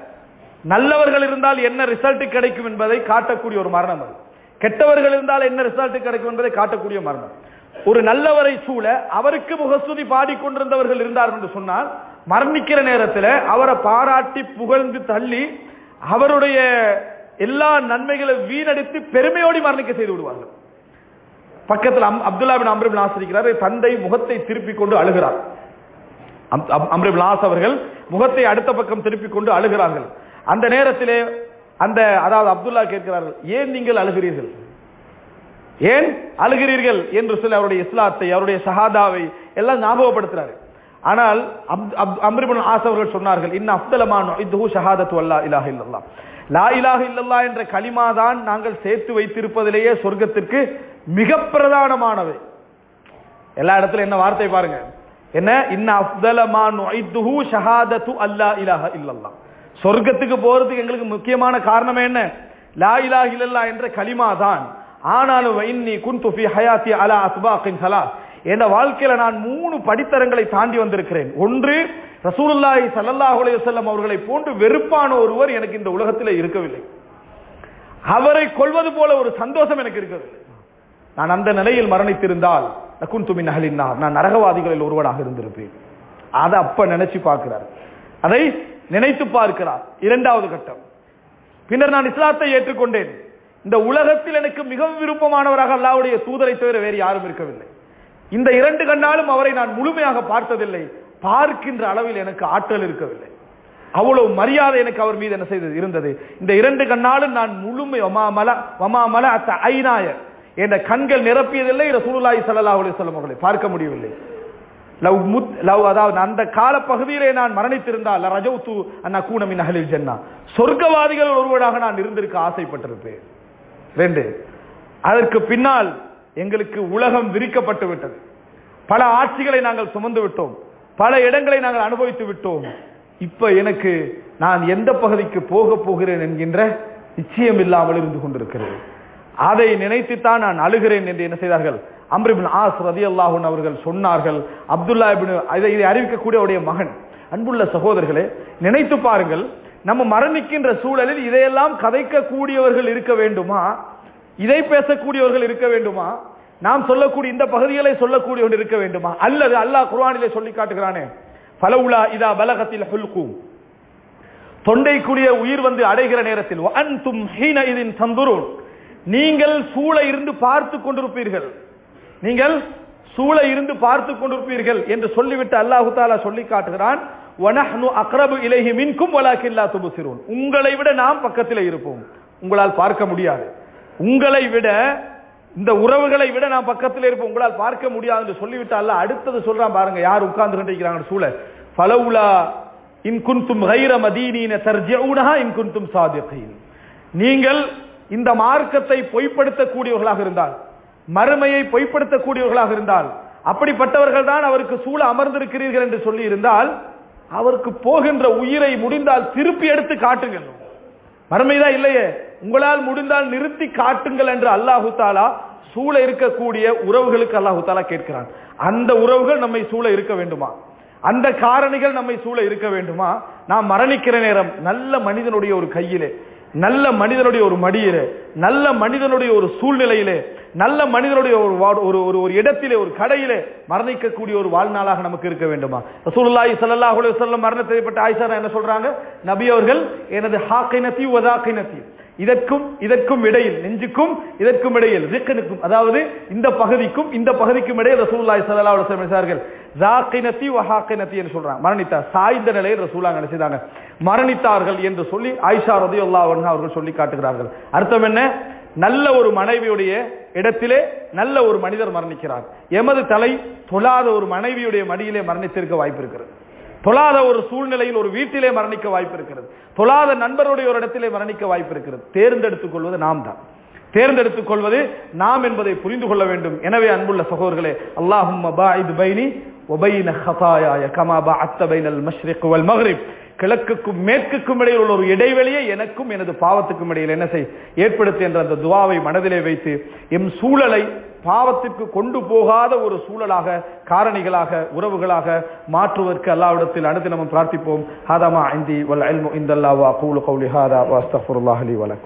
நல்லவர்கள் இருந்தால் என்ன ரிசல்ட் கிடைக்கும் என்பதை காட்டக்கூடிய ஒரு மரணம் அது கெட்டவர்கள் இருந்தால் என்ன ரிசல்ட் கிடைக்கும் என்பதை காட்டக்கூடிய மரணம் ஒரு நல்லவரை சூழ அவருக்கு முகஸ்துதி பாடிக்கொண்டிருந்தவர்கள் இருந்தார்கள் என்று சொன்னால் மரணிக்கிற நேரத்தில் அவரை பாராட்டி புகழ்ந்து தள்ளி அவருடைய எல்லா நன்மைகளை வீணடித்து பெருமையோடி மரணிக்க செய்து விடுவார்கள் பக்கத்தில் அப்துல்லா பின் அம்ரிபின் ஆசிரிக்கிறார் தந்தை முகத்தை திருப்பிக் கொண்டு அழுகிறார் அம்ரிபின் ஆஸ் அவர்கள் முகத்தை அடுத்த பக்கம் திருப்பிக் கொண்டு அழுகிறார்கள் அந்த நேரத்திலே அந்த அதாவது அப்துல்லா கேட்கிறார்கள் ஏன் நீங்கள் அழுகிறீர்கள் ஏன் அழுகிறீர்கள் என்று சொல்லி அவருடைய இஸ்லாத்தை அவருடைய ஷஹாதாவை எல்லாம் ஞாபகப்படுத்துறாரு ஆனால் அம்ரிபுன் ஆஸ் அவர்கள் சொன்னார்கள் இன்ன அப்தலமான இதுஹு ஷஹாதத்து அல்லா இலாஹ இல்லல்லா லா இலாஹ இல்லல்லா என்ற களிமா தான் நாங்கள் சேர்த்து வைத்திருப்பதிலேயே சொர்க்கத்திற்கு மிக பிரதானமானவை எல்லா இடத்துல என்ன வார்த்தை பாருங்க என்ன இன்ன அப்தலமான் இதுஹு ஷஹாதத்து அல்லா இலாஹ இல்லல்லா சொர்க்கத்துக்கு போறதுக்கு எங்களுக்கு முக்கியமான காரணம் என்ன லா இலாஹ இல்லல்லா என்ற களிமா தான் ஆனாலும் இன்னி குந்து ஃபி ஹயாத்தி அலா அஸ்பாக்கின் சலா என் வாழ்க்கையில நான் மூணு படித்தரங்களை தாண்டி வந்திருக்கிறேன் ஒன்று ரசூலுல்லாஹி ஸல்லல்லாஹு அலைஹி வஸல்லம் அவர்களை போன்று வெறுப்பான ஒருவர் எனக்கு இந்த உலகத்தில் இருக்கவில்லை அவரை கொள்வது போல ஒரு சந்தோஷம் எனக்கு இருக்கவில்லை நான் அந்த நிலையில் மரணித்திருந்தால் நகுந்து மின் அஹலின்னார் நான் நரகவாதிகளில் ஒருவனாக இருந்திருப்பேன் அதை அப்ப நினைச்சு பார்க்கிறார் அதை நினைத்து பார்க்கிறார் இரண்டாவது கட்டம் பின்னர் நான் இஸ்லாத்தை ஏற்றுக்கொண்டேன் இந்த உலகத்தில் எனக்கு மிகவும் விருப்பமானவராக அல்லாவுடைய தூதரை தவிர வேறு யாரும் இருக்கவில்லை இந்த இரண்டு கண்ணாலும் அவரை நான் முழுமையாக பார்த்ததில்லை பார்க்கின்ற அளவில் எனக்கு ஆற்றல் இருக்கவில்லை அவ்வளவு மரியாதை எனக்கு அவர் மீது என்ன செய்தது இருந்தது இந்த இரண்டு கண்ணாலும் நான் முழுமை வமாமல வமாமல அத்த ஐநாய என்ற கண்கள் நிரப்பியதில்லை ரசூலுல்லாஹி ஸல்லல்லாஹு அலைஹி வஸல்லம் அவர்களை பார்க்க முடியவில்லை லவ் முத் லவ் அதாவது அந்த கால பகுதியிலே நான் மரணித்திருந்தால் ரஜவுத்து அண்ணா கூனமின் அகலில் ஜன்னா சொர்க்கவாதிகள் ஒருவராக நான் இருந்திருக்க ஆசைப்பட்டிருப்பேன் ரெண்டு அதற்கு பின்னால் எங்களுக்கு உலகம் விரிக்கப்பட்டு விட்டது பல ஆட்சிகளை நாங்கள் சுமந்து விட்டோம் பல இடங்களை நாங்கள் அனுபவித்து விட்டோம் இப்ப எனக்கு நான் எந்த பகுதிக்கு போக போகிறேன் என்கின்ற நிச்சயம் இல்லாமல் இருந்து கொண்டிருக்கிறது அதை நினைத்துத்தான் நான் அழுகிறேன் என்று என்ன செய்தார்கள் அம்ரிபின் ஆஸ் ரதி அல்லாஹூன் அவர்கள் சொன்னார்கள் அப்துல்லா இபின் இதை இதை அறிவிக்கக்கூடிய அவருடைய மகன் அன்புள்ள சகோதரர்களே நினைத்து பாருங்கள் நம்ம மரணிக்கின்ற சூழலில் இதையெல்லாம் கதைக்கக்கூடியவர்கள் இருக்க வேண்டுமா இதை பேசக்கூடியவர்கள் இருக்க வேண்டுமா நாம் சொல்லக்கூடிய இந்த பகுதிகளை சொல்லக்கூடியவர்கள் இருக்க வேண்டுமா அல்லது அல்லாஹ் குர்ஆனிலே சொல்லி காட்டுகிறானே ஃபலவுலா இதா பலகத்தில் ஹுல்கும் தொண்டைக்குரிய உயிர் வந்து அடைகிற நேரத்தில் அன்தும் ஹீன இதின் சந்துருன் நீங்கள் சூழ இருந்து பார்த்து கொண்டிருப்பீர்கள் நீங்கள் சூழ இருந்து பார்த்து கொண்டிருப்பீர்கள் என்று சொல்லிவிட்டு அல்லாஹு தாலா சொல்லி காட்டுகிறான் வனஹ்னு அக்ரபு இலைஹி மின்கும் வலாக்கில்லா துபுசிரூன் உங்களை விட நாம் பக்கத்தில் இருப்போம் உங்களால் பார்க்க முடியாது உங்களை விட இந்த உறவுகளை விட நான் பக்கத்தில் இருப்போம் உங்களால் பார்க்க முடியாது என்று சொல்லிவிட்டு அல்லாஹ் அடுத்தது சொல்றான் பாருங்க யார் உட்கார்ந்து கொண்டிருக்கிறாங்க சூழ ஃபலவுலா இன் குன்தும் கைர மதீனீன தர்ஜவுனஹா இன் குன்தும் சாதிகீன் நீங்கள் இந்த மார்க்கத்தை பொய்ப்படுத்தக்கூடியவர்களாக இருந்தால் மறுமையை பொய்ப்படுத்தக்கூடியவர்களாக இருந்தால் அப்படிப்பட்டவர்கள் தான் அவருக்கு சூழ அமர்ந்திருக்கிறீர்கள் என்று சொல்லி இருந்தால் அவருக்கு போகின்ற உயிரை முடிந்தால் திருப்பி எடுத்து காட்டுங்கள் மறுமைதான் இல்லையே உங்களால் முடிந்தால் நிறுத்தி காட்டுங்கள் என்று அல்லாஹு தாலா சூழ இருக்கக்கூடிய உறவுகளுக்கு அல்லாஹு தாலா கேட்கிறான் அந்த உறவுகள் நம்மை சூழ இருக்க வேண்டுமா அந்த காரணிகள் நம்மை சூழ இருக்க வேண்டுமா நாம் மரணிக்கிற நேரம் நல்ல மனிதனுடைய ஒரு கையிலே நல்ல மனிதனுடைய ஒரு மடியிலே நல்ல மனிதனுடைய ஒரு சூழ்நிலையிலே நல்ல மனிதனுடைய ஒரு வா- ஒரு ஒரு ஒரு இடத்திலே ஒரு கடையிலே மரணிக்கக்கூடிய ஒரு வாழ்நாளாக நமக்கு இருக்க வேண்டுமா ரசூலுல்லாஹி ஸல்லல்லாஹு அலைஹி வஸல்லம் மரணத்தை பற்றி ஆயிஷா என்ன சொல்றாங்க நபி அவர்கள் எனது ஹாக்கினத்தி வதாக்கினத்தி இதற்கும் இதற்கும் இடையில் நெஞ்சுக்கும் இதற்கும் இடையில் ரிக்கனுக்கும் அதாவது இந்த பகுதிக்கும் இந்த பகுதிக்கும் இடையில் ரசூலுல்லாஹி ஸல்லல்லாஹு அலைஹி வஸல்லம் சொன்னார்கள் ஜாக்கினத்தி வஹாக்கினத்தி என்று சொல்றாங்க மரணித்தார் சாய்ந்த நிலையில் ரசூலா நினைச்சாங்க மரணித்தார்கள் என்று சொல்லி ஆயிஷா ரதியுல்லாஹு அன்ஹா அவர்கள் சொல்லி காட்டுகிறார்கள் அர்த்தம் என்ன நல்ல ஒரு மனைவியுடைய இடத்திலே நல்ல ஒரு மனிதர் மரணிக்கிறார் எமது தலை தொழாத ஒரு மனைவியுடைய மடியிலே மரணித்திருக்க வாய்ப்பு இருக்கிறது தொழாத ஒரு சூழ்நிலையில் ஒரு வீட்டிலே மரணிக்க வாய்ப்பு இருக்கிறது தொழாத நண்பருடைய ஒரு இடத்திலே மரணிக்க வாய்ப்பு இருக்கிறது தேர்ந்தெடுத்துக் கொள்வது நாம் தான் தேர்ந்தெடுத்துக் கொள்வது நாம் என்பதை புரிந்து கொள்ள வேண்டும் எனவே அன்புள்ள சகோதரர்களே அல்லாஹும் பாயித் பைனி وبين خطاياي كما بعدت بين المشرق والمغرب கிழக்குக்கும் மேற்குக்கும் இடையில் உள்ள ஒரு இடைவெளியை எனக்கும் எனது பாவத்துக்கும் இடையில் என்ன செய் ஏற்படுத்து என்ற அந்த துவாவை மனதிலே வைத்து எம் சூழலை பாவத்துக்கு கொண்டு போகாத ஒரு சூழலாக காரணிகளாக உறவுகளாக மாற்றுவதற்கு அல்லாவிடத்தில் அனுதினமும் பிரார்த்திப்போம் ஹாதமா இந்தி வல் இல்மு இந்தல்லா வா கூலு கௌலி ஹாதா வா அஸ்தக்ஃபிருல்லாஹ் லி வலக்கும்